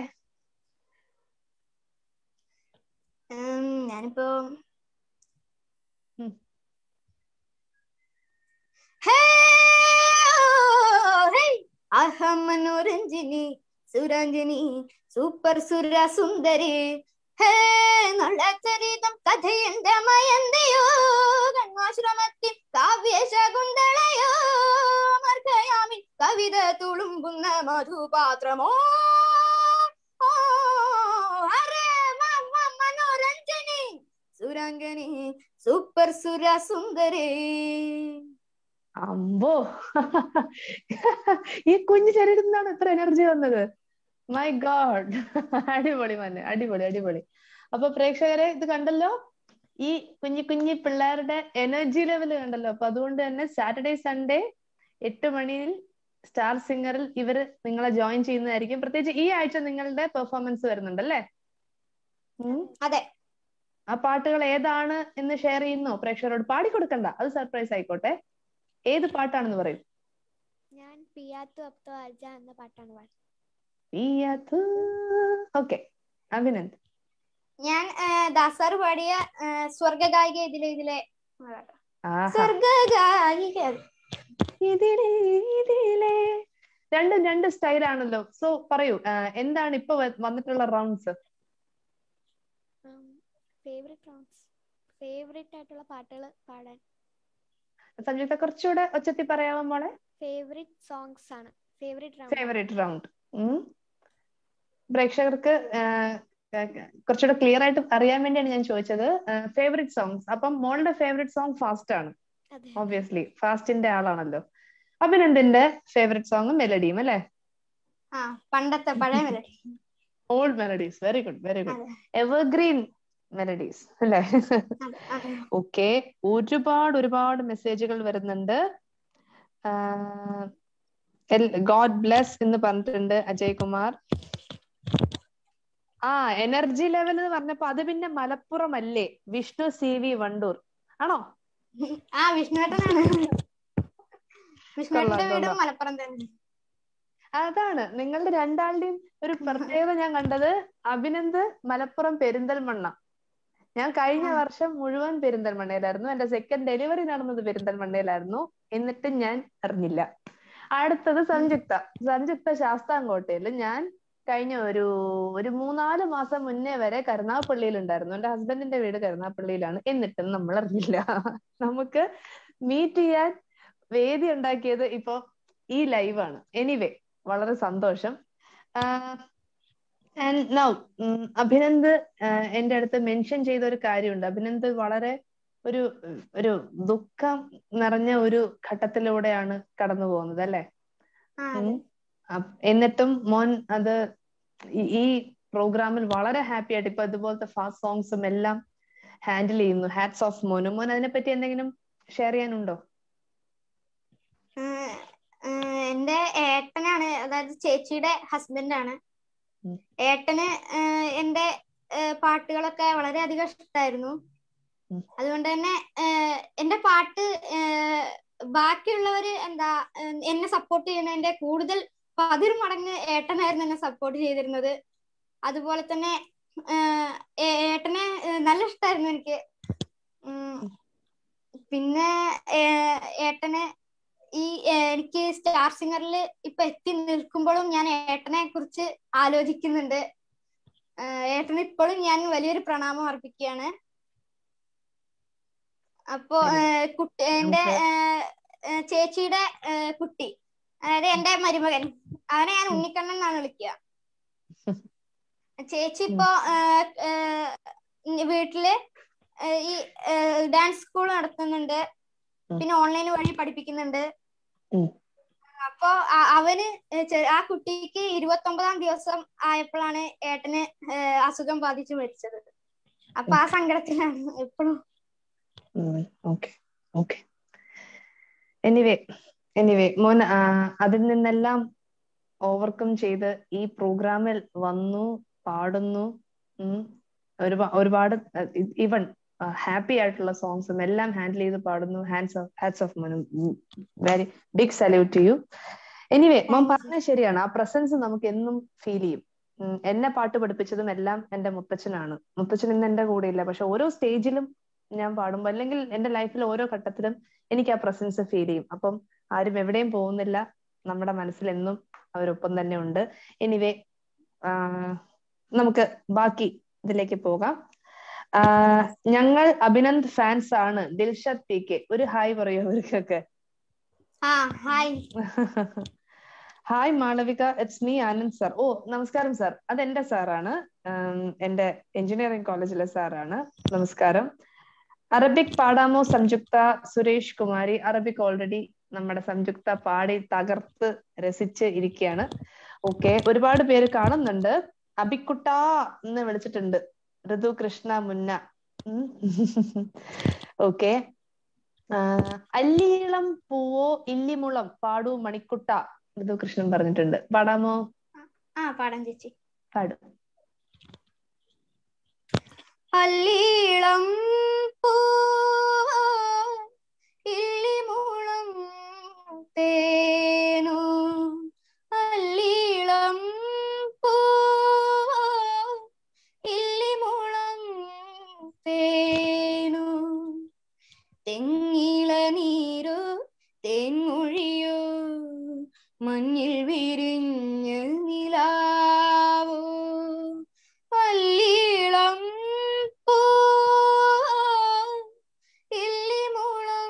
ഉം, ഞാനിപ്പോ ഉം. ഹേ, ഓ, ഹേ, അഹം മനോരഞ്ജിനി സുരഞ്ജിനി സൂപ്പർ സുര സുന്ദരി ഹേ നളചരിതം കഥയന്റെ മയന്തിയോ കണ്വാശ്രമത്തിൽ കാവ്യ ശകുന്തളയോ മർഗയാമി കവിത തുളുമ്പുന്ന മധുപാത്രമോ ഓ, അരേ വാ, വാ, മനോരഞ്ജനി സുരംഗനി സൂപ്പർ സുര സുന്ദരി അമ്പോ ഈ കുഞ്ഞു ശരീരത്തിൽ നിന്നാണ് ഇത്ര എനർജി വന്നത് മൈ ഗോഡ് അടിപൊളി മന്നെ അടിപൊളി അടിപൊളി അപ്പൊ പ്രേക്ഷകരെ ഇത് കണ്ടല്ലോ ഈ കുഞ്ഞു കുഞ്ഞു പിള്ളേരുടെ എനർജി ലെവൽ കണ്ടല്ലോ അപ്പൊ അതുകൊണ്ട് തന്നെ സാറ്റർഡേ സൺഡേ എട്ട് മണിയിൽ സ്റ്റാർ സിംഗറിൽ ഇവര് നിങ്ങളെ ജോയിൻ ചെയ്യുന്നതായിരിക്കും പ്രത്യേകിച്ച് ഈ ആഴ്ച നിങ്ങളുടെ പെർഫോമൻസ് വരുന്നുണ്ടല്ലേ ഉം. അതെ ആ പാട്ടുകൾ ഏതാണ് എന്ന് ഷെയർ ചെയ്യുന്നോ പ്രേക്ഷകരോട് പാടിക്കൊടുക്കണ്ട അത് സർപ്രൈസ് ആയിക്കോട്ടെ ഏത് പാട്ടാണെന്ന് പറയും ഞാൻ പിയാത്തു അപ്തോ അർജ എന്ന പാട്ടാണ് പാടുന്നത് ഓക്കെ അഭിനന്ദ് ഞാൻ ദാസാർ പാടിയ ആ, സ്വർഗഗായിക ഇതിലെ ഇതിലെ ആഹാ സ്വർഗഗായിക ഇതിലേ ഇതിലേ രണ്ടും രണ്ട് സ്റ്റൈൽ ആണല്ലോ സോ പറയൂ ആ, എന്താണ് ഇപ്പൊ വ- വന്നിട്ടുള്ള റൗണ്ട്സ് ഫേവറേറ്റ് സോങ്സ് ഫേവറേറ്റ് ആയിട്ടുള്ള പാട്ടുകൾ പാടാൻ സംയുക്ത കുറച്ചുകൂടെ ഒച്ചത്തി പറയാമോ മോളെ ഫേവറേറ്റ് സോങ്സ് ആണ് ഫേവറേറ്റ് റൗണ്ട് ഫേവറേറ്റ് റൗണ്ട് പ്രേക്ഷകർക്ക് ആ, ആ, കുറച്ചുകൂടെ ക്ലിയർ ആയിട്ട് അറിയാൻ വേണ്ടിയാണ് ഞാൻ ചോദിച്ചത് ഫേവറേറ്റ് സോങ്സ് അപ്പം മോളുടെ ഫേവറേറ്റ് സോങ് ഫാസ്റ്റ് ആണ് അതെ ഓബിയസ്ലി ഫാസ്റ്റിന്റെ ആളാണല്ലോ അഭിനന്ദിന്റെ ഫേവറേറ്റ് സോങ്ങും മെലഡിയും അല്ലേ ആ പണ്ടത്തെ പഴയ melody old melodies very good very good അതെ. എവർഗ്രീൻ മെലഡീസ് അല്ലേ അതെ, അതെ. ഓക്കെ ഒരുപാട് ഒരുപാട് മെസ്സേജുകൾ വരുന്നുണ്ട് ഗോഡ് ബ്ലെസ് എന്ന് പറഞ്ഞിട്ടുണ്ട് അജയ് കുമാർ ആ എനർജി ലെവൽ എന്ന് പറഞ്ഞപ്പോ അത് പിന്നെ മലപ്പുറം അല്ലേ വിഷ്ണു സി വി വണ്ടൂർ ആണോ ആ വിഷ്ണുവേട്ടനാണ് വിഷ്ണുവേട്ടന്റെ കൊള്ളാം, വീടും കൊള്ളാം. മലപ്പുറം തന്നെ അതാണ് നിങ്ങളുടെ രണ്ടാളുടെയും ഒരു പ്രത്യേകത ഞാൻ കണ്ടത് അഭിനന്ദ് മലപ്പുറം പെരിന്തൽമണ്ണ ഞാൻ കഴിഞ്ഞ ആ. വർഷം മുഴുവൻ പെരിന്തൽമണ്ണയിലായിരുന്നു എന്റെ സെക്കൻഡ് ഡെലിവറി നടന്നത് പെരിന്തൽമണ്ണയിലായിരുന്നു എന്നിട്ട് ഞാൻ അറിഞ്ഞില്ല അടുത്തത് സംയുക്ത സംയുക്ത ശാസ്താംകോട്ടയിൽ ഞാൻ കഴിഞ്ഞ ഒരു ഒരു മൂന്നാല് മാസം മുന്നേ വരെ കരുനാഗപ്പള്ളിയിൽ ഉണ്ടായിരുന്നു എന്റെ ഹസ്ബൻഡിന്റെ വീട് കരുനാഗപ്പള്ളിയിലാണ് എന്നിട്ടും നമ്മൾ അറിഞ്ഞില്ല നമുക്ക് മീറ്റ് ചെയ്യാൻ വേദി ഉണ്ടാക്കിയത് ഇപ്പൊ ഈ ലൈവാണ് എനിവേ വളരെ സന്തോഷം ആൻഡ് നൗ അഭിനന്ദ് ആഹ് എന്റെ അടുത്ത് മെൻഷൻ ചെയ്ത ഒരു കാര്യമുണ്ട് അഭിനന്ദ് വളരെ ഒരു ഒരു ദുഃഖം നിറഞ്ഞ ഒരു ഘട്ടത്തിലൂടെയാണ് കടന്നു പോകുന്നത് അല്ലെ ആ, ഉം. അപ്- എന്നിട്ടും മോൻ അത് ഈ- ഈ പ്രോഗ്രാമിൽ വളരെ ഹാപ്പി ആയിട്ട് ഇപ്പൊ ഇതുപോലത്തെ ഫാസ്റ്റ് സോങ്സും എല്ലാം ഹാൻഡിൽ ചെയ്യുന്നു ഹാറ്റ്സ് ഓഫ് മോനും മോൻ അതിനെപ്പറ്റി എന്തെങ്കിലും ഷെയർ ചെയ്യാനുണ്ടോ ഏഹ്, ഏഹ്, എന്റെ ഏട്ടനാണ് അതായത് ചേച്ചിയുടെ ഹസ്ബൻഡ് ആണ് ഉം. ഏട്ടന് ഏഹ്, എന്റെ ഏഹ്, പാട്ടുകളൊക്കെ വളരെയധികം ഇഷ്ടമായിരുന്നു ഉം. അതുകൊണ്ട് തന്നെ ഏഹ്, എന്റെ പാട്ട് ഏഹ്, ബാക്കിയുള്ളവര് എന്താ ഏഹ്, എന്നെ സപ്പോർട്ട് ചെയ്യുന്നതിന്റെ കൂടുതൽ പതിര് മടങ്ങ് ഏട്ടനായിരുന്നു എന്നെ സപ്പോർട്ട് ചെയ്തിരുന്നത് അതുപോലെ തന്നെ ഏഹ്, ഏ- ഏട്ടനെ ഏഹ്, നല്ല ഇഷ്ടമായിരുന്നു എനിക്ക് ഉം. പിന്നെ ഏഹ്, ഏട്ടന് ഈ ഏഹ്, എനിക്ക് സ്റ്റാർ സിംഗറിൽ ഇപ്പൊ എത്തി നിൽക്കുമ്പോഴും ഞാൻ ഏട്ടനെ കുറിച്ച് ആലോചിക്കുന്നുണ്ട് ഏഹ്, ഏട്ടന് ഇപ്പോഴും ഞാൻ വലിയൊരു പ്രണാമം അർപ്പിക്കുകയാണ് അപ്പോ ഏഹ്, കുട്ടി എന്റെ ഏഹ്, ഏഹ്, ചേച്ചിയുടെ ഏഹ്, കുട്ടി അതായത് എന്റെ മരുമകൻ അവനെ ഞാൻ ഉണ്ണിക്കണ്ണൻ എന്നാണ് വിളിക്കുക ചേച്ചി ഇപ്പോ ഏഹ്, ഏഹ്, വീട്ടില് ഏഹ്, ഈ ഡാൻസ് സ്കൂൾ നടത്തുന്നുണ്ട് ഉം. പിന്നെ ഓൺലൈൻ വഴി പഠിപ്പിക്കുന്നുണ്ട് ഉം. അപ്പൊ അപ്പൊ അ- അവന് ചെ- ആ കുട്ടിക്ക് ഇരുപത്തി ഒമ്പതാം ദിവസം ആയപ്പോഴാണ് ഏട്ടന് ഏഹ് അസുഖം ബാധിച്ച് മരിച്ചത് അപ്പൊ ആ സങ്കടത്തിലാണ് എപ്പോഴും ഓക്കെ ഓക്കെ എനിവേ എനിവേ മോൻ ആ, അതിൽ നിന്നെല്ലാം ഓവർകം ചെയ്ത് ഈ പ്രോഗ്രാമിൽ വന്നു പാടുന്നു ഉം, ഒരുപാ- ഒരുപാട് ഈവൺ ഹാപ്പി ആയിട്ടുള്ള സോങ്സും എല്ലാം ഹാൻഡിൽ ചെയ്ത് പാടുന്നു ഹാൻഡ്സ് ഓഫ് ഹാറ്റ്സ് ഓഫ് മോനും very big salute to you anyway മോൻ Thank you. പറഞ്ഞത് ശരിയാണ് ആ പ്രസൻസ് നമുക്ക് എന്നും ഫീൽ ചെയ്യും ഉം, എന്നെ പാട്ട് പഠിപ്പിച്ചതും എല്ലാം എന്റെ മുത്തച്ഛനാണ് മുത്തച്ഛൻ ഇന്ന് എന്റെ കൂടെ ഇല്ല പക്ഷെ ഓരോ സ്റ്റേജിലും ഞാൻ പാടുമ്പോൾ അല്ലെങ്കിൽ എന്റെ ലൈഫിൽ ഓരോ ഘട്ടത്തിലും എനിക്ക് ആ പ്രസൻസ് ഫീൽ ചെയ്യും അപ്പം ആരും എവിടെയും പോകുന്നില്ല നമ്മുടെ മനസ്സിൽ എന്നും അവരൊപ്പം തന്നെ ഉണ്ട് എനിവേ നമുക്ക് ബാക്കി ഇതിലേക്ക് പോകാം ആ, ഞങ്ങൾ അഭിനന്ദ് ഫാൻസ് ആണ് ദിൽഷദ് പി കെ ഒരു ഹായ് പറയൂ അവർക്കൊക്കെ ആ hi hi Malavika it's me Anand sir ഓ നമസ്കാരം സർ അത് എന്റെ സാറാണ് എന്റെ എഞ്ചിനീയറിംഗ് കോളേജിലെ സാറാണ് നമസ്കാരം അറബിക് പാടാമോ സംയുക്ത സുരേഷ് കുമാരി അറബിക് ഓൾറെഡി നമ്മുടെ സംയുക്ത പാടി തകർത്ത് രസിച്ച് ഇരിക്കുകയാണ് ഓക്കെ ഒരുപാട് പേര് കാണുന്നുണ്ട് അബിക്കുട്ട എന്ന് വിളിച്ചിട്ടുണ്ട് ഋതു കൃഷ്ണ മുന്ന ഓക്കെ അല്ലീളം പൂവോ ഇല്ലിമുളം പാടൂ മണിക്കുട്ട ഋതു കൃഷ്ണൻ പറഞ്ഞിട്ടുണ്ട് പാടാമോ ആ പാടാം ചേച്ചി പാടും അല്ലീളം പൂവോ ഇല്ലിമുളം തേനോ അല്ലീളം പൂവോ ഇല്ലിമുളം തേനോ തെങ്ങിള നീരോ തേൻമൊഴിയോ മഞ്ഞിൽ വിരിഞ്ഞ നിലാവോ പല്ലീളം പൂ ഇല്ലിമുളം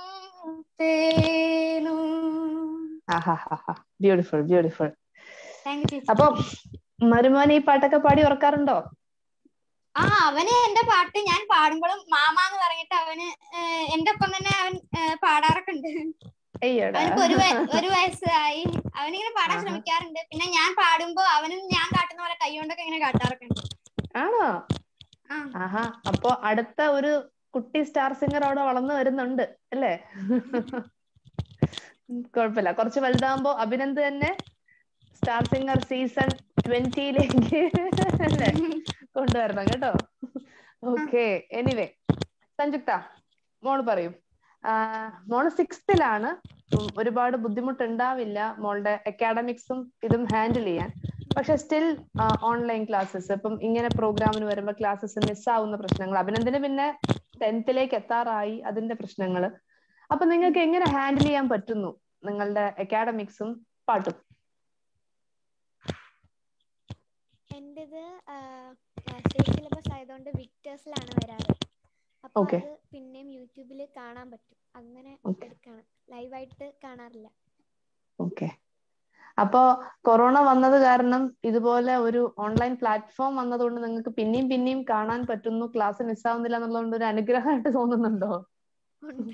തേനു ആഹാ ബ്യൂട്ടിഫുൾ ബ്യൂട്ടിഫുൾ താങ്ക് യു ചേച്ചി അപ്പൊ മരുമോൻ ഈ പാട്ടൊക്കെ പാടി ഉറക്കാറുണ്ടോ ആ അവന് എന്റെ പാട്ട് ഞാൻ പാടുമ്പോഴും മാമ എന്ന് പറഞ്ഞിട്ട് അവന് ഏഹ്, എന്റെ ഒപ്പം തന്നെ അവൻ ഏഹ്, പാടാറൊക്കെ ഉണ്ട് അയ്യോടാ അവനിപ്പോ ഒരു വയ- ഒരു വയസ്സായി അവനിങ്ങനെ പാടാൻ ആഹാ. ശ്രമിക്കാറുണ്ട് പിന്നെ ഞാൻ പാടുമ്പോ അവനും ഞാൻ കാട്ടുന്ന പോലെ കൈ കൊണ്ടൊക്കെ ഇങ്ങനെ കാട്ടാറൊക്കെ ഉണ്ട് ആണോ ആ ആഹാ അപ്പൊ അടുത്ത ഒരു കുട്ടി സ്റ്റാർ സിംഗർ അവിടെ വളർന്നു വരുന്നുണ്ട് അല്ലേ കുഴപ്പമില്ല കുറച്ച് വലുതാകുമ്പോ അഭിനന്ദ് തന്നെ സ്റ്റാർ സിംഗർ സീസൺ ട്വന്റിയിലേക്ക് അല്ലേ കൊണ്ടുവരണം കേട്ടോ ഓക്കെ എനിവേ സംയുക്ത മോള് പറയൂ ആഹ് മോള് സിക്സ്ത്തിലാണ് ഒരുപാട് ബുദ്ധിമുട്ടുണ്ടാവില്ല മോളുടെ അക്കാഡമിക്സും ഇതും ഹാൻഡിൽ ചെയ്യാൻ പക്ഷെ സ്റ്റിൽ ഓൺലൈൻ ക്ലാസ്സസ് ഇപ്പം ഇങ്ങനെ പ്രോഗ്രാമിന് വരുമ്പോൾ ക്ലാസ്സസ് മിസ്സാവുന്ന പ്രശ്നങ്ങൾ അഭിനന്ദന് പിന്നെ ടെൻത്തിലേക്ക് എത്താറായി അതിന്റെ പ്രശ്നങ്ങൾ അപ്പൊ നിങ്ങൾക്ക് എങ്ങനെ ഹാൻഡിൽ ചെയ്യാൻ പറ്റുന്നു നിങ്ങളുടെ അക്കാഡമിക്സും പാട്ടും എന്റേത് സ്റ്റേറ്റ് സിലബസ് ആയതുകൊണ്ട് വിക്ടേഴ്സിലാണ് വരാറ് അപ്പൊ Okay. അത് പിന്നെയും യൂട്യൂബിൽ കാണാൻ പറ്റും അങ്ങനെ Okay. എടുക്കാണ് ലൈവായിട്ട് കാണാറില്ല ഓക്കെ അപ്പോ കൊറോണ വന്നത് കാരണം ഇതുപോലെ ഒരു ഓൺലൈൻ പ്ലാറ്റ്ഫോം വന്നതുകൊണ്ട് നിങ്ങൾക്ക് പിന്നെയും പിന്നെയും കാണാൻ പറ്റുന്നു ക്ലാസ് മിസ്സാവുന്നില്ല എന്നുള്ളതുകൊണ്ട് ഒരു അനുഗ്രഹമായിട്ട് തോന്നുന്നുണ്ടോ ഉണ്ട്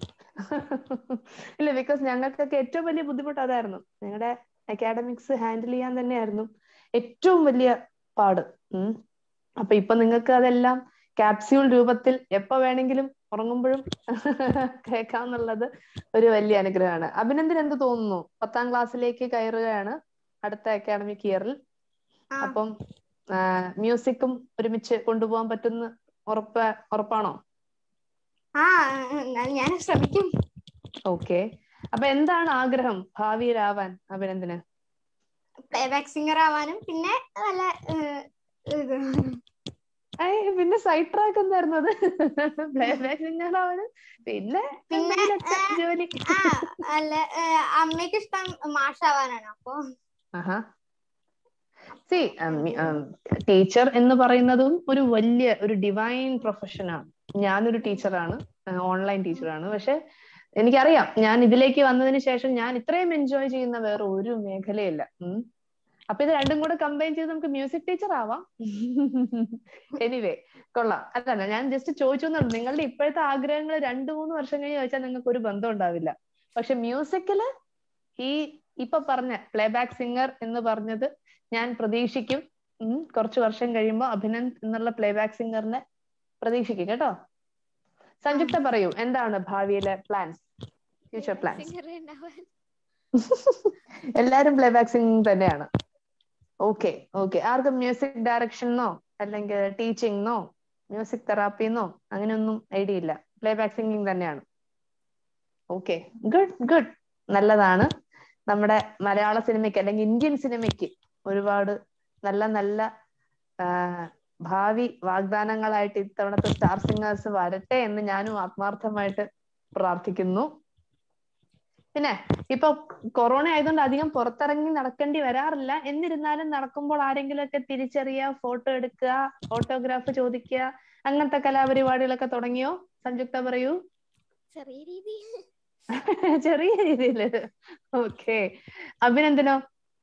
ഇല്ല ബിക്കോസ് ഞങ്ങൾക്കൊക്കെ ഏറ്റവും വലിയ ബുദ്ധിമുട്ട് അതായിരുന്നു ഞങ്ങളുടെ അക്കാഡമിക്സ് ഹാൻഡിൽ ചെയ്യാൻ തന്നെയായിരുന്നു ഏറ്റവും വലിയ പാട് ഉം അപ്പൊ ഇപ്പൊ നിങ്ങൾക്ക് അതെല്ലാം ക്യാപ്സ്യൂൾ രൂപത്തിൽ എപ്പോ വേണമെങ്കിലും ഉറങ്ങുമ്പോഴും കേൾക്കാന്നുള്ളത് ഒരു വലിയ അനുഗ്രഹമാണ് അഭിനന്ദൻ എന്ത് തോന്നുന്നു പത്താം ക്ലാസ്സിലേക്ക് കയറുകയാണ് അടുത്ത അക്കാഡമിക് ഇയറിൽ ആ അപ്പം മ്യൂസിക്കും ഒരുമിച്ച് കൊണ്ടുപോകാൻ പറ്റുന്ന ഉറപ്പ് ഉറപ്പാണോ ആ എന്നാൽ ഞാൻ ശ്രമിക്കും ഓക്കെ അപ്പൊ എന്താണ് ആഗ്രഹം ഭാവിയിലാവാൻ അഭിനന്ദന് പ്ലേബാക്ക് സിംഗർ ആവാനും പിന്നെ നല്ല ഏഹ്, ഇത് ഏയ് പിന്നെ സൈഡ് ട്രാക്ക് എന്തായിരുന്നു അത് പ്ലേ ബാക്ക് സിംഗർ ആവാനും പിന്നെ പിന്നെ, എന്തെങ്കിലുമൊക്കെ ആ, ജോലി ആ അല്ല ഏഹ്, അമ്മയ്ക്ക് ഇഷ്ടം മാഷാവാനാണ് അപ്പൊ ആഹാ സി ടീച്ചർ എന്ന് പറയുന്നതും ഒരു വലിയ ഒരു ഡിവൈൻ പ്രൊഫഷനാണ് ഞാനൊരു ടീച്ചറാണ് ഓൺലൈൻ ടീച്ചറാണ് പക്ഷെ എനിക്കറിയാം ഞാൻ ഇതിലേക്ക് വന്നതിന് ശേഷം ഞാൻ ഇത്രയും എൻജോയ് ചെയ്യുന്ന വേറെ ഒരു മേഖലയില്ല ഉം. അപ്പൊ ഇത് രണ്ടും കൂടെ കമ്പൈൻ ചെയ്ത് നമുക്ക് മ്യൂസിക് ടീച്ചർ ആവാം എനിവേ കൊള്ളാം അതല്ല ഞാൻ ജസ്റ്റ് ചോദിച്ചു എന്നുള്ളൂ നിങ്ങളുടെ ഇപ്പോഴത്തെ ആഗ്രഹങ്ങൾ രണ്ടു മൂന്ന് വർഷം കഴിഞ്ഞ് ചോദിച്ചാൽ നിങ്ങൾക്ക് ഒരു ബന്ധം ഉണ്ടാവില്ല പക്ഷെ മ്യൂസിക്കില് ഈ ഇപ്പൊ പറഞ്ഞ പ്ലേബാക്ക് സിംഗർ എന്ന് പറഞ്ഞത് ഞാൻ പ്രതീക്ഷിക്കും ഉം കുറച്ചു വർഷം കഴിയുമ്പോൾ അഭിനന്ദ് എന്നുള്ള പ്ലേബാക്ക് സിംഗറിനെ പ്രതീക്ഷിക്കും കേട്ടോ സംയുക്ത പറയൂ എന്താണ് ഭാവിയിലെ പ്ലാൻസ് ഫ്യൂച്ചർ പ്ലാൻസ് Singer ഉണ്ടാവാൻ. എല്ലാരും പ്ലേബാക്ക് സിംഗിങ് തന്നെയാണ് ഓക്കെ ഓക്കെ ആർക്കും മ്യൂസിക് ഡയറക്ഷനോ അല്ലെങ്കിൽ ടീച്ചിങ്ങോ മ്യൂസിക് തെറാപ്പിന്നോ അങ്ങനെയൊന്നും ഐഡിയ ഇല്ല പ്ലേബാക്ക് സിംഗിങ് തന്നെയാണ് ഓക്കെ ഗുഡ് ഗുഡ് നല്ലതാണ് നമ്മുടെ മലയാള സിനിമയ്ക്ക് അല്ലെങ്കിൽ ഇന്ത്യൻ സിനിമയ്ക്ക് ഒരുപാട് നല്ല നല്ല ആ, ഭാവി വാഗ്ദാനങ്ങളായിട്ട് ഇത്തവണത്തെ സ്റ്റാർ സിംഗേഴ്സ് വരട്ടെ എന്ന് ഞാനും ആത്മാർത്ഥമായിട്ട് പ്രാർത്ഥിക്കുന്നു പിന്നെ ഇപ്പൊ കൊറോണ ആയതുകൊണ്ട് അധികം പുറത്തിറങ്ങി നടക്കേണ്ടി വരാറില്ല എന്നിരുന്നാലും നടക്കുമ്പോൾ ആരെങ്കിലും ഒക്കെ തിരിച്ചറിയുക ഫോട്ടോ എടുക്കുക ഓട്ടോഗ്രാഫ് ചോദിക്കുക അങ്ങനത്തെ കലാപരിപാടികളൊക്കെ തുടങ്ങിയോ സംയുക്ത പറയൂ ചെറിയ രീതിയിൽ ചെറിയ രീതിയില് ഓക്കെ അഭിനന്ദനോ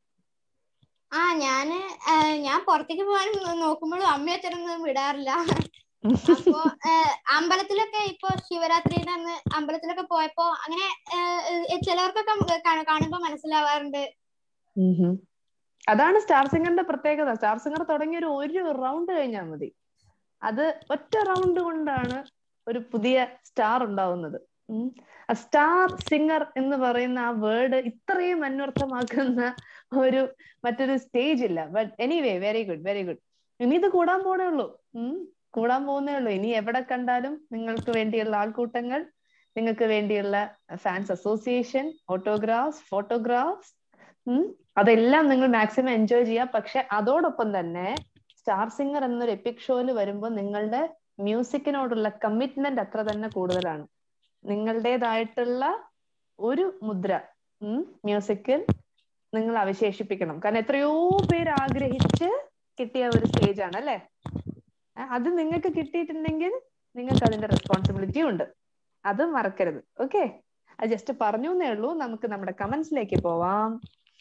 ആ ഞാന് ആ, ഞാൻ പുറത്തേക്ക് പോകാൻ നോക്കുമ്പോഴും അമ്മയും അച്ഛനൊന്നും വിടാറില്ല അപ്പൊ ആ, അമ്പലത്തിലൊക്കെ ഇപ്പൊ ശിവരാത്രിയുടെ അന്ന് അമ്പലത്തിലൊക്കെ പോയപ്പോ അങ്ങനെ ആ, ഏ, ചിലവർക്കൊക്കെ കാണ- കാണുമ്പോ മനസ്സിലാവാറുണ്ട് ഉം. അതാണ് സ്റ്റാർ സിംഗറിന്റെ പ്രത്യേകത സ്റ്റാർ സിംഗർ തുടങ്ങിയ ഒരു ഒരു റൗണ്ട് കഴിഞ്ഞാൽ മതി അത് ഒറ്റ റൗണ്ട് കൊണ്ടാണ് ഒരു പുതിയ സ്റ്റാർ ഉണ്ടാവുന്നത് ഉം. ആ സ്റ്റാർ സിംഗർ എന്ന് പറയുന്ന ആ വേർഡ് ഇത്രയും അന്വർത്ഥമാക്കുന്ന ഒരു മറ്റൊരു സ്റ്റേജ് ഇല്ല but anyway very good very good ഇനി ഇത് കൂടാൻ പോണേ ഉള്ളൂ ഉം കൂടാൻ പോകുന്നേ ഉള്ളൂ ഇനി എവിടെ കണ്ടാലും നിങ്ങൾക്ക് വേണ്ടിയുള്ള ആൾക്കൂട്ടങ്ങൾ നിങ്ങൾക്ക് വേണ്ടിയുള്ള ഫാൻസ് അസോസിയേഷൻ ഓട്ടോഗ്രാഫ്സ് ഫോട്ടോഗ്രാഫ്സ് ഉം അതെല്ലാം നിങ്ങൾ മാക്സിമം എൻജോയ് ചെയ്യുക പക്ഷെ അതോടൊപ്പം തന്നെ സ്റ്റാർ സിംഗർ എന്നൊരു എപ്പിക് ഷോയിൽ വരുമ്പോൾ നിങ്ങളുടെ മ്യൂസിക്കിനോടുള്ള കമ്മിറ്റ്മെന്റ് അത്ര തന്നെ കൂടുതലാണ് നിങ്ങളുടേതായിട്ടുള്ള ഒരു മുദ്ര ഉം മ്യൂസിക്കിൽ നിങ്ങൾ അവശേഷിപ്പിക്കണം കാരണം എത്രയോ പേര് ആഗ്രഹിച്ച് കിട്ടിയ ഒരു സ്റ്റേജ് ആണ് അല്ലെ അത് നിങ്ങൾക്ക് കിട്ടിയിട്ടുണ്ടെങ്കിൽ നിങ്ങൾക്ക് അതിന്റെ റെസ്പോൺസിബിലിറ്റി ഉണ്ട് അത് മറക്കരുത് ഓക്കെ അത് ജസ്റ്റ് പറഞ്ഞു എന്നേ ഉള്ളൂ നമുക്ക് നമ്മുടെ കമന്റ്സിലേക്ക് പോവാം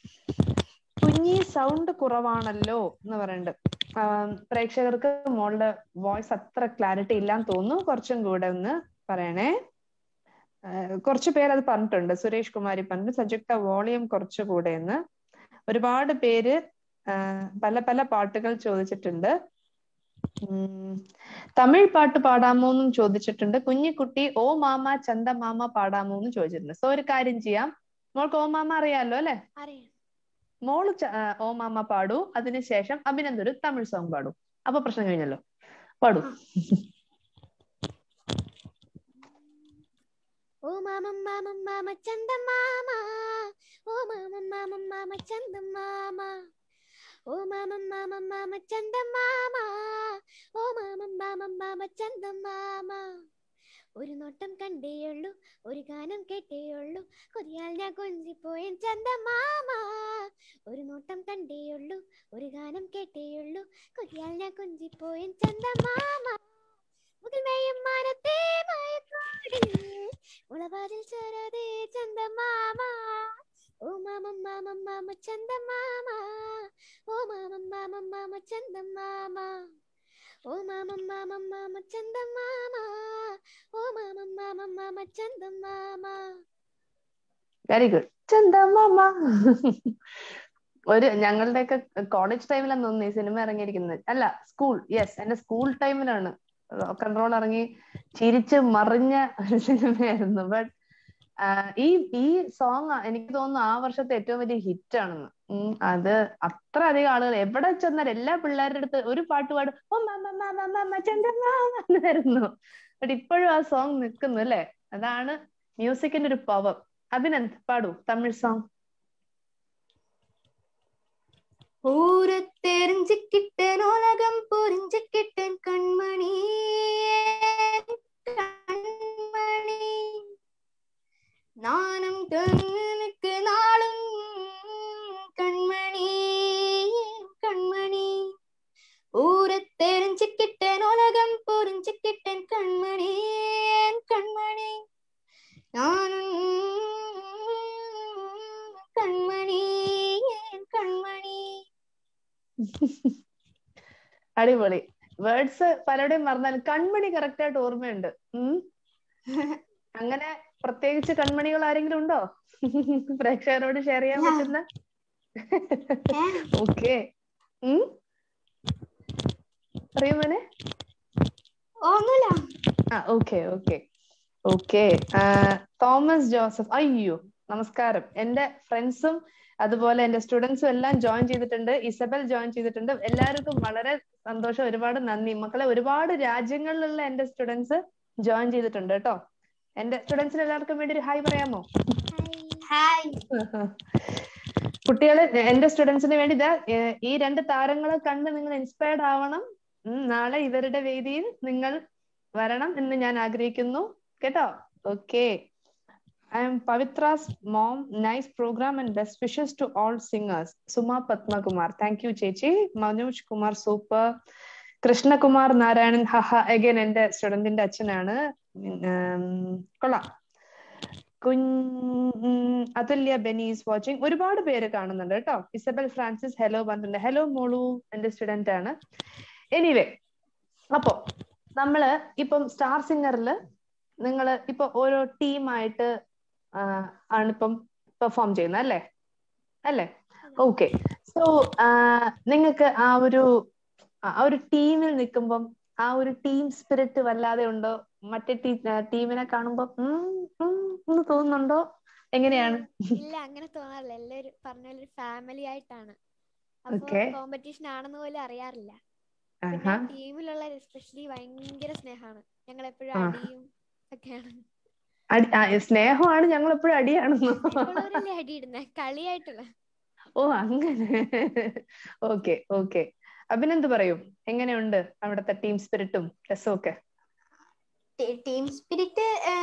കുഞ്ഞി സൗണ്ട് കുറവാണല്ലോ എന്ന് പറയുന്നുണ്ട് ആം, പ്രേക്ഷകർക്ക് മോളുടെ വോയിസ് അത്ര ക്ലാരിറ്റി ഇല്ലാന്ന് തോന്നുന്നു കുറച്ചും കൂടെ ഒന്ന് പറയണേ ആഹ് കുറച്ച് പേര് അത് പറഞ്ഞിട്ടുണ്ട് സുരേഷ് കുമാരി പറഞ്ഞു സജുക്ത വോളിയം കുറച്ചുകൂടെ എന്ന് ഒരുപാട് പേര് ആഹ് പല പല പാട്ടുകൾ ചോദിച്ചിട്ടുണ്ട് ഉം തമിഴ് പാട്ട് പാടാമോ എന്നും ചോദിച്ചിട്ടുണ്ട് കുഞ്ഞിക്കുട്ടി ഓ മാമ ചന്ത മാമ പാടാമോ എന്ന് ചോദിച്ചിട്ടുണ്ട് സോ ഒരു കാര്യം ചെയ്യാം മോൾക്ക് ഓ മാമ അറിയാലോ അല്ലെ അറിയാം മോള് ച- ആ, ഓ മാമ പാടൂ അതിനുശേഷം അഭിനന്ദ ഒരു തമിഴ് സോങ് പാടൂ അപ്പൊ പ്രശ്നം കഴിഞ്ഞല്ലോ പാടൂ ഓ മാമം മാമം മാമ ചന്ത മാമ ഓ മാമം മാമം മാമ ചന്ത മാമ ഓ മാമം മാമം മാമ ചന്ത മാമ ഓ മാമം മാമം മാമ ചന്ത മാമ ഒരു നോട്ടം കണ്ടേയുള്ളൂ ഒരു ഗാനം കേട്ടേയുള്ളൂ കൊതിയാൽ ഞാൻ കൊഞ്ചിപ്പോയൻ ചന്ത മാമ ഒരു നോട്ടം കണ്ടേയുള്ളൂ ഒരു ഗാനം കേട്ടേയുള്ളൂ കൊതിയാൽ ഞാൻ കൊഞ്ചിപ്പോയൻ ചന്ത മാമ മുകിൽമേയും മാനത്തെ മയക്കോടിൽ ഉളവാതിൽ ചേരാതെ ചന്ദമാമ ഓ മാമം മാമം മാമ ചന്ദമാമ ഓ മാമം മാമം മാമ ചന്ദമാമ ഓ മാമം മാമം മാമ ചന്ദമാമ ഓ മാമം മാമം മാമ ചന്ദമാമ വെരി ഗുഡ് ചന്ദമാമ ഒരു ഞങ്ങളുടെയൊക്കെ കോളേജ് ടൈമിലാണ് തോന്നുന്നു ഈ സിനിമ ഇറങ്ങിയിരിക്കുന്നത് അല്ല സ്കൂൾ യെസ് എന്റെ സ്കൂൾ ടൈമിലാണ് കൺട്രോൾ ഇറങ്ങി ചിരിച്ച് മറിഞ്ഞ ഒരു സിനിമയായിരുന്നു ബട്ട് ഈ ഈ സോങ് എനിക്ക് തോന്നുന്നു ആ വർഷത്തെ ഏറ്റവും വലിയ ഹിറ്റ് ആണെന്ന് ഉം, അത് അത്ര അധികം ആളുകൾ എവിടെ ചെന്നാൽ എല്ലാ പിള്ളേരുടെ അടുത്ത് ഒരു പാട്ട് പാടും ഓ മാമ മാമ മാമ ചന്ദ്രമാമ എന്നായിരുന്നു ബട്ട് ഇപ്പോഴും ആ സോങ് നിൽക്കുന്നു അല്ലെ അതാണ് മ്യൂസിക്കിന്റെ ഒരു പവർ അഭിനന്ദ് പാടൂ തമിഴ് സോങ് ஊர தெரிஞ்சுக்கிட்டேன் உலகம் புரிஞ்சுக்கிட்டேன் கண்மணி கண்மணி நானும் கண்ணுக்கு நாளும் கண்மணி கண்மணி ஊர தெரிஞ்சுக்கிட்டேன் உலகம் புரிஞ்சுக்கிட்டேன் கண்மணி கண்மணி நானும் கண்மணி கண்மணி അടിപൊളി വേർഡ്സ് പലരുടെയും മറന്നാലും കൺമണി കറക്റ്റ് ആയിട്ട് ഓർമ്മയുണ്ട് ഉം അങ്ങനെ പ്രത്യേകിച്ച് കൺമണികൾ ആരെങ്കിലും ഉണ്ടോ പ്രേക്ഷകരോട് ഷെയർ ചെയ്യാൻ ഞാൻ. പറ്റുന്ന ഏ? ഓക്കെ പറയൂ മോനെ ഓ, ഒന്നുമില്ല ആ okay okay okay Thomas Joseph അയ്യോ നമസ്കാരം എന്റെ ഫ്രണ്ട്സും അതുപോലെ എന്റെ സ്റ്റുഡൻസും എല്ലാം ജോയിൻ ചെയ്തിട്ടുണ്ട് ഇസബൽ ജോയിൻ ചെയ്തിട്ടുണ്ട് എല്ലാവർക്കും വളരെ സന്തോഷം ഒരുപാട് നന്ദി മക്കളെ ഒരുപാട് രാജ്യങ്ങളിലുള്ള എന്റെ സ്റ്റുഡൻസ് ജോയിൻ ചെയ്തിട്ടുണ്ട് കേട്ടോ എന്റെ സ്റ്റുഡൻസിന് എല്ലാവർക്കും വേണ്ടി ഒരു ഹായ് പറയാമോ ഹായ് കുട്ടികള് എന്റെ സ്റ്റുഡൻസിന് വേണ്ടി ഇതാ ഏർ ഈ രണ്ട് താരങ്ങളെ കണ്ട് നിങ്ങൾ ഇൻസ്പയർഡ് ആവണം ഉം, നാളെ ഇവരുടെ വേദിയിൽ നിങ്ങൾ വരണം എന്ന് ഞാൻ ആഗ്രഹിക്കുന്നു കേട്ടോ okay I am Pavithra's mom nice program and best wishes to all singers Suma Padmakumar thank you ചേച്ചി മനോജ് കുമാർ സൂപ്പർ കൃഷ്ണകുമാർ നാരായണൻ ഹഹ അഗൈൻ എന്റെ സ്റ്റുഡന്റിന്റെ അച്ഛനാണ് ഉം, കൊള്ളാം കുഞ്ഞ് അതുല്യ ബെനീസ് വാച്ചിങ് ഒരുപാട് പേര് കാണുന്നുണ്ട് കേട്ടോ ഇസബൽ ഫ്രാൻസിസ് ഹലോ പറഞ്ഞിട്ടുണ്ട് ഹലോ മോളു എന്റെ സ്റ്റുഡന്റ് ആണ് എനിവേ അപ്പോ നമ്മള് ഇപ്പം സ്റ്റാർ സിംഗറിൽ നിങ്ങൾ ഇപ്പൊ ഓരോ ടീമായിട്ട് ആണിപ്പം പെർഫോം ചെയ്യുന്നത് അല്ലേ അല്ലേ ഓക്കെ സോ നിങ്ങൾക്ക് ആ ഒരു ആ ഒരു ടീമിൽ നിൽക്കുമ്പം ആ ഒരു ടീം സ്പിരിറ്റ് വല്ലാതെ ഉണ്ടോ മറ്റേ ടീമിനെ കാണുമ്പോ ഉം, ഉം എന്ന് തോന്നുന്നുണ്ടോ എങ്ങനെയാണ് ഇല്ല അങ്ങനെ തോന്നാറില്ല എല്ലാവരും പറഞ്ഞ പോലെ ഒരു ഫാമിലി ആയിട്ടാണ് അപ്പൊ Okay. കോമ്പറ്റീഷൻ ആണെന്ന് പോലും അറിയാറില്ല ആഹാ പിന്നെ ടീമിലുള്ള എസ്പെഷ്യലി ഭയങ്കര സ്നേഹമാണ് ഞങ്ങൾ എപ്പോഴും ആ. അടിയും ഒക്കെയാണ് അടി- ആ, സ്നേഹമാണ് ഞങ്ങൾ എപ്പോഴും അടിയാണെന്നോ ഇപ്പോഴവരല്ലേ അടിയിടുന്നെ കളിയായിട്ടുള്ള ഓ അങ്ങനെ ഓക്കെ ഓക്കെ അഭിനന്ദ് പറയൂ എങ്ങനെയുണ്ട് അവിടുത്തെ ടീം സ്പിരിറ്റും രസവും ഒക്കെ ടീം സ്പിരിറ്റ്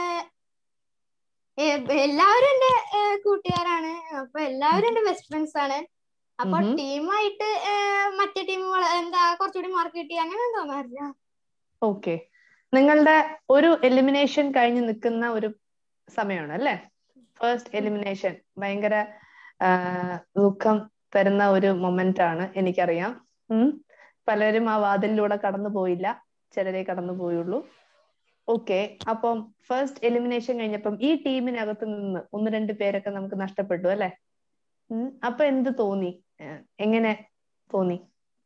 എല്ലാവരും എന്റെ ഏ, കൂട്ടുകാരാണ് അപ്പൊ എല്ലാവരും എന്റെ ബെസ്റ്റ് ഫ്രണ്ട്സ് ആണ് അപ്പൊ ഉം. ടീമായിട്ട് മറ്റേ ടീം എന്താ കുറച്ചുകൂടി മാർക്ക് കിട്ടി അങ്ങനെ ഒന്നും തോന്നാറില്ല ഓക്കെ നിങ്ങളുടെ ഒരു എലിമിനേഷൻ കഴിഞ്ഞ് നിൽക്കുന്ന ഒരു സമയമാണ് അല്ലേ ഫസ്റ്റ് എലിമിനേഷൻ ഭയങ്കര ആ, ദുഃഖം തരുന്ന ഒരു മൊമെന്റ് ആണ് എനിക്കറിയാം ഉം. പലരും ആ വാതിലിലൂടെ കടന്നു പോയില്ല ചിലരെ കടന്നു പോയുള്ളൂ ഓക്കെ അപ്പം ഫസ്റ്റ് എലിമിനേഷൻ കഴിഞ്ഞപ്പം ഈ ടീമിനകത്ത് നിന്ന് ഒന്ന് രണ്ട് പേരൊക്കെ നമുക്ക് നഷ്ടപ്പെട്ടു അല്ലെ ഉം. അപ്പൊ എന്ത് തോന്നി ഏഹ് എങ്ങനെ തോന്നി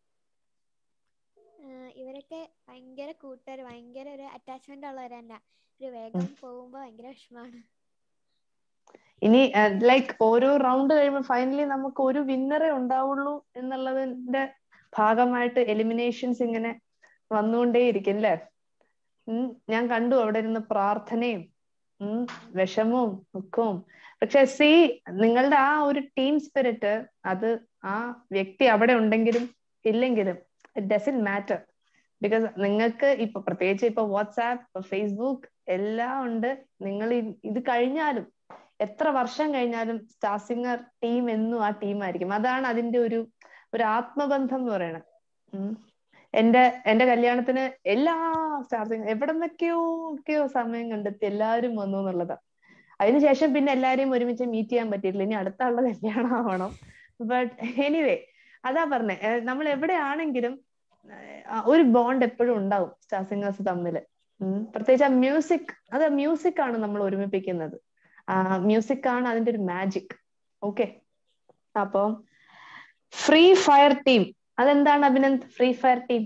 ആഹ് ഇവരൊക്കെ ഭയങ്കര കൂട്ടുകാർ ഭയങ്കര ഒരു അറ്റാച്ച്മെന്റ് ഉള്ളവർ തന്നെ ഒരു വേഗം പോകുമ്പോ ഭയങ്കര വിഷമാണ് ഇനി ലൈക്ക് ഓരോ റൗണ്ട് കഴിയുമ്പോൾ ഫൈനലി നമുക്ക് ഒരു വിന്നറെ ഉണ്ടാവുള്ളൂ എന്നുള്ളതിന്റെ ഭാഗമായിട്ട് എലിമിനേഷൻസ് ഇങ്ങനെ വന്നുകൊണ്ടേയിരിക്കും അല്ലേ ഉം ഞാൻ കണ്ടു അവിടെ ഇരുന്ന് പ്രാർത്ഥനയും ഉം വിഷമവും ദുഃഖവും പക്ഷെ സി നിങ്ങളുടെ ആ ഒരു ടീം സ്പിരിറ്റ് അത് ആ വ്യക്തി അവിടെ ഉണ്ടെങ്കിലും ഇല്ലെങ്കിലും ഇറ്റ് ഡസൻ മാറ്റർ ബിക്കോസ് നിങ്ങൾക്ക് ഇപ്പൊ പ്രത്യേകിച്ച് ഇപ്പൊ വാട്സാപ്പ് ഫേസ്ബുക്ക് എല്ലാം ഉണ്ട് നിങ്ങൾ ഇ- ഇത് കഴിഞ്ഞാലും എത്ര വർഷം കഴിഞ്ഞാലും സ്റ്റാർ സിംഗർ ടീം എന്നും ആ ടീം ആയിരിക്കും അതാണ് അതിന്റെ ഒരു ഒരു ആത്മബന്ധം എന്ന് പറയുന്നത് ഉം. എന്റെ എന്റെ കല്യാണത്തിന് എല്ലാ സ്റ്റാർ സിംഗർ എവിടെ നിന്നൊക്കെയോ ഒക്കെയോ സമയം കണ്ടെത്തി എല്ലാവരും വന്നു എന്നുള്ളതാ അതിനുശേഷം പിന്നെ എല്ലാരെയും ഒരുമിച്ച് മീറ്റ് ചെയ്യാൻ പറ്റിയിട്ടില്ല ഇനി അടുത്ത ആളുടെ കല്യാണം ആവണം ബട്ട് എനിവേ അതാ പറഞ്ഞേ ഏഹ് നമ്മൾ എവിടെയാണെങ്കിലും ഏഹ് ഒരു ബോണ്ട് എപ്പോഴും ഉണ്ടാവും സ്റ്റാർ സിംഗേഴ്സ് തമ്മില് ഉം. പ്രത്യേകിച്ച് ആ മ്യൂസിക് അത് മ്യൂസിക് ആണ് നമ്മൾ ഒരുമിപ്പിക്കുന്നത് ആ മ്യൂസിക് ആണ് അതിന്റെ ഒരു മാജിക് ഓക്കെ അപ്പം ഫ്രീ ഫയർ ടീം അതെന്താണ് അഭിനന്ദ് ഫ്രീ ഫയർ ടീം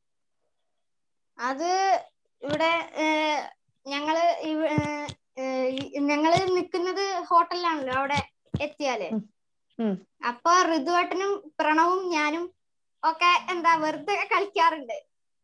അത് ഇവിടെ ഏഹ്, ഞങ്ങള് ഇവ- ഏഹ്, ഏഹ്, ഈ- ഞങ്ങള് നിക്കുന്നത് ഹോട്ടലിലാണല്ലോ അവിടെ എത്തിയാല് ഉം. ഉം. അപ്പൊ ഋതുവേട്ടനും പ്രണവും ഞാനും ഒക്കെ എന്താ വെറുതെ കളിക്കാറുണ്ട്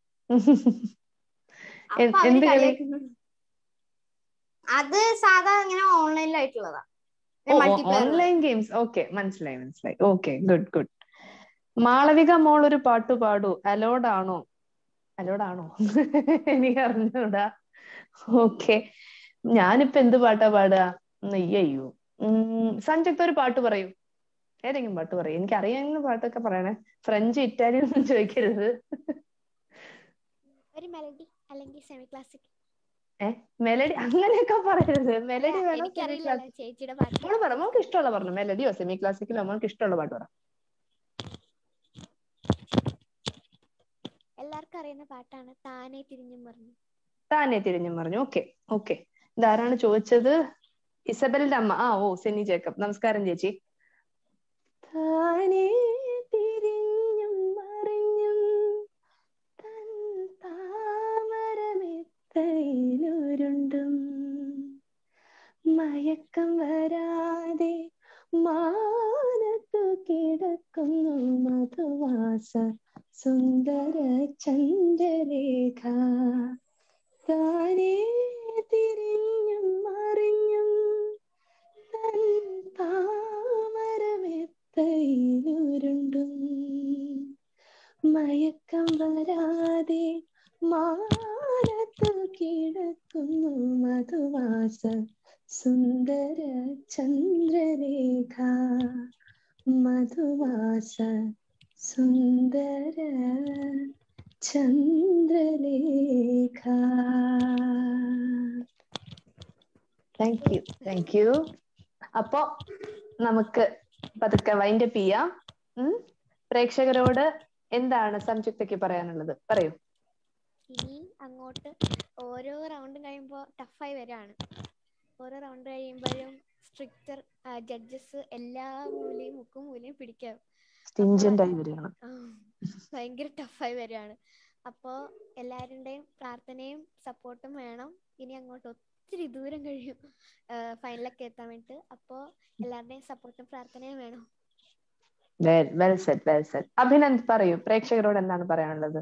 അപ്പൊ എന്ത് അവര് കളി? കളിയാക്കുന്നു അത് സാധാ ഇങ്ങനെ ഓൺലൈനിലായിട്ടുള്ളതാ മൾട്ടിപ്ലെയർ ഓൺലൈൻ ഗെയിംസ് ഓക്കെ മനസ്സിലായി മനസ്സിലായി ഓക്കെ ഗുഡ് ഗുഡ് മാളവിക മോൾ ഒരു പാട്ട് പാടൂ അലോഡ് ആണോ അലോഡ് ആണോ എനിക്ക് അറിഞ്ഞൂടാ ഓക്കെ ഞാനിപ്പോ എന്ത് പാട്ടാ പാടുക ഉം, അയ്യയ്യോ ഉം സഞ്ജക്ത് ഒരു പാട്ട് പറയൂ ഏതെങ്കിലും പാട്ട് പറയൂ എനിക്ക് അറിയാവുന്ന പാട്ടൊക്കെ പറയണേ ഫ്രഞ്ച് ഇറ്റാലിയൻ ഒന്നും ചോദിക്കരുത് ഒരു മെലഡി അല്ലെങ്കിൽ സെമി ക്ലാസിക് മെലഡി അങ്ങനെയൊക്കെ പറയരുത് മെലഡി വേണോ സെമി എനിക്കറിയില്ലല്ലോ ചേച്ചിയുടെ പാട്ട് മോള് പറ മോൾക്ക് ഇഷ്ടമുള്ള പറഞ്ഞു മെലഡിയോ സെമി ക്ലാസിക്കലോ മോൾക്ക് ഇഷ്ടമുള്ള പാട്ട് പറ എല്ലാവർക്കും അറിയുന്ന പാട്ടാണ് താനെ തിരിഞ്ഞും പറഞ്ഞു താനെ തിരിഞ്ഞും പറഞ്ഞു ഓക്കെ ഓക്കെ ഇതാരാണ് ചോദിച്ചത് ഇസബലിന്റെ അമ്മ ആ ഓ സെന്നി ജേക്കബ് നമസ്കാരം ചേച്ചി താനേ തിരിഞ്ഞും മറിഞ്ഞും തൻ താമരമെത്തയിലുരുണ്ടും മയക്കം വരാതെ മാനത്തു കിടക്കുന്നു മധുവാസ സുന്ദര ചന്ദ്രരേഖ താനേ തിരിഞ്ഞും മറിഞ്ഞും തൻ താമരമെത്തയിലുരുണ്ടും മയക്കം വരാതെ മാനത്തു കിടക്കുന്നു മധുവാസ സുന്ദര ചന്ദ്രരേഖ മധുവാസ സുന്ദര ചന്ദ്രലേഖ താങ്ക് യു താങ്ക് യു അപ്പോ നമുക്ക് പതുക്കെ വൈൻഡപ്പ് ചെയ്യാം ഉം? പ്രേക്ഷകരോട് എന്താണ് സംയുക്തയ്ക്ക് പറയാനുള്ളത് പറയൂ ഇനി അങ്ങോട്ട് ഓരോ റൗണ്ട് കഴിയുമ്പോൾ ടഫായി വരികയാണ് ഓരോ റൗണ്ട് കഴിയുമ്പോഴും സ്ട്രിക്റ്റർ ജഡ്ജസ് എല്ലാ മൂലയും മുക്കും മൂലയും പിടിക്കാം സ്റ്റിഞ്ചന്റ് ആയി വരികയാണ് ആ, ഭയങ്കര ടഫായി വരികയാണ് അപ്പോൾ എല്ലാവരുടെയും പ്രാർത്ഥനയും സപ്പോർട്ടും വേണം ഇനി അങ്ങോട്ട് ഒത്തിരി ദൂരം കഴിയും ഫൈനലൊക്കെ എത്താൻ വേണ്ടിയിട്ട് അപ്പോൾ എല്ലാവരുടെയും സപ്പോർട്ടും പ്രാർത്ഥനയും വേണം well set well set Abhinand പറയൂ പ്രേക്ഷകരോട് എന്താണ് പറയാനുള്ളത്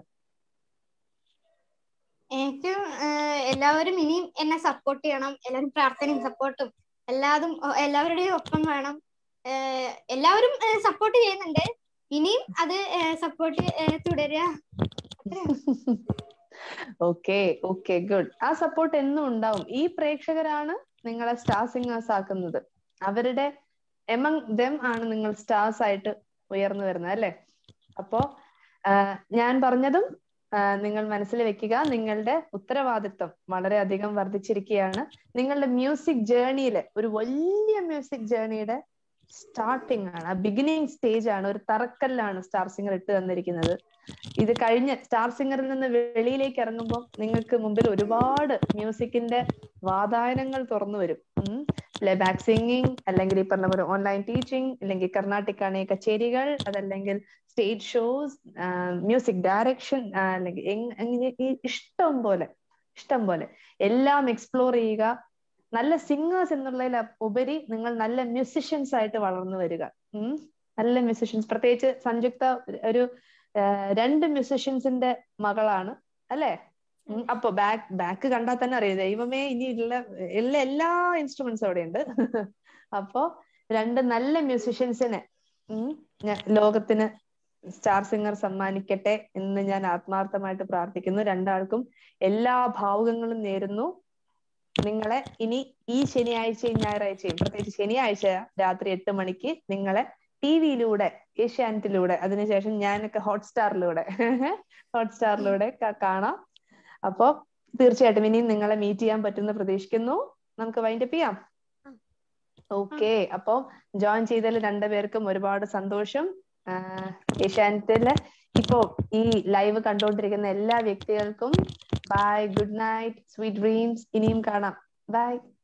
എനിക്ക് എല്ലാവരും ഇനിയും എന്നെ സപ്പോർട്ട് ചെയ്യണം എല്ലാവരും പ്രാർത്ഥനയും സപ്പോർട്ടും എല്ലാതും ഒ- എല്ലാവരുടെയും ഒപ്പം വേണം ഏഹ് എല്ലാവരും സപ്പോർട്ട് ചെയ്യുന്നുണ്ട് ഇനിയും അത് സപ്പോർട്ട് തുടരുക ഓക്കെ ഓക്കെ ഗുഡ് ആ സപ്പോർട്ട് എന്നും ഉണ്ടാവും ഈ പ്രേക്ഷകരാണ് നിങ്ങളെ സ്റ്റാർ സിംഗേഴ്സ് ആക്കുന്നത് അവരുടെ എമംഗ് ദം ആണ് നിങ്ങൾ സ്റ്റാർസ് ആയിട്ട് ഉയർന്നു വരുന്നത് അല്ലെ അപ്പോ ആ, ഞാൻ പറഞ്ഞതും ആ, നിങ്ങൾ മനസ്സിൽ വെക്കുക നിങ്ങളുടെ ഉത്തരവാദിത്വം വളരെയധികം വർദ്ധിച്ചിരിക്കുകയാണ് നിങ്ങളുടെ മ്യൂസിക് ജേർണിയിലെ ഒരു വലിയ മ്യൂസിക് ജേർണിയുടെ സ്റ്റാർട്ടിംഗ് ആണ് ആ ബിഗിനിങ് സ്റ്റേജ് ആണ് ഒരു തറക്കല്ലാണ് സ്റ്റാർ സിംഗർ ഇട്ട് തന്നിരിക്കുന്നത് ഇത് കഴിഞ്ഞ് സ്റ്റാർ സിംഗറിൽ നിന്ന് വെളിയിലേക്ക് ഇറങ്ങുമ്പോൾ നിങ്ങൾക്ക് മുമ്പിൽ ഒരുപാട് മ്യൂസിക്കിന്റെ വാതായനങ്ങൾ തുറന്നു വരും പ്ലേബാക്ക് സിംഗിങ് അല്ലെങ്കിൽ ഈ പറഞ്ഞ പോലെ ഓൺലൈൻ ടീച്ചിങ് അല്ലെങ്കിൽ കർണാട്ടിക് ആണെങ്കിൽ കച്ചേരികൾ അതല്ലെങ്കിൽ സ്റ്റേജ് ഷോസ് മ്യൂസിക് ഡയറക്ഷൻ അല്ലെങ്കിൽ എങ്- അങ്ങനെ ഈ ഇഷ്ടം പോലെ ഇഷ്ടം പോലെ എല്ലാം എക്സ്പ്ലോർ ചെയ്യുക നല്ല സിംഗേഴ്സ് എന്നുള്ളതിൽ ഉപരി നിങ്ങൾ നല്ല മ്യൂസിഷ്യൻസ് ആയിട്ട് വളർന്നു വരിക ഉം നല്ല മ്യൂസിഷ്യൻസ് പ്രത്യേകിച്ച് സംയുക്ത ഒരു ആ, രണ്ട് മ്യൂസിഷ്യൻസിന്റെ മകളാണ് അല്ലെ ഉം, അപ്പൊ ബാക്ക് ബാക്ക് കണ്ടാൽ തന്നെ അറിയാം ദൈവമേ ഇനി ഉള്ള എല്ലാ എല്ലാ ഇൻസ്ട്രുമെന്റ്സും അവിടെ ഉണ്ട് അപ്പോ രണ്ട് നല്ല മ്യൂസിഷ്യൻസിനെ ഉം ഞാൻ- ലോകത്തിന് സ്റ്റാർ സിംഗർ സമ്മാനിക്കട്ടെ എന്ന് ഞാൻ ആത്മാർത്ഥമായിട്ട് പ്രാർത്ഥിക്കുന്നു രണ്ടാൾക്കും എല്ലാ ഭാവുകങ്ങളും നേരുന്നു നിങ്ങളെ ഇനി ഈ ശനിയാഴ്ചയും ഞായറാഴ്ചയും പ്രത്യേകിച്ച് ശനിയാഴ്ച രാത്രി എട്ട് മണിക്ക് നിങ്ങളെ ടി വിയിലൂടെ ഏഷ്യാനെറ്റിലൂടെ അതിനുശേഷം ഞാനൊക്കെ ഹോട്ട്സ്റ്റാറിലൂടെ ഹോട്ട്സ്റ്റാറിലൂടെ കാണാം അപ്പോ തീർച്ചയായിട്ടും ഇനിയും നിങ്ങളെ മീറ്റ് ചെയ്യാൻ പറ്റുമെന്ന് പ്രതീക്ഷിക്കുന്നു നമുക്ക് വൈൻഡപ്പ് ചെയ്യാം ആ. ഓക്കെ അപ്പൊ ജോയിൻ ചെയ്തതിൽ രണ്ടുപേർക്കും ഒരുപാട് സന്തോഷം ആഹ് ഏഷ്യാനെറ്റില് ഇപ്പോ ഈ ലൈവ് കണ്ടുകൊണ്ടിരിക്കുന്ന എല്ലാ വ്യക്തികൾക്കും bye good night sweet dreams ഇനിയും കാണാം ബൈ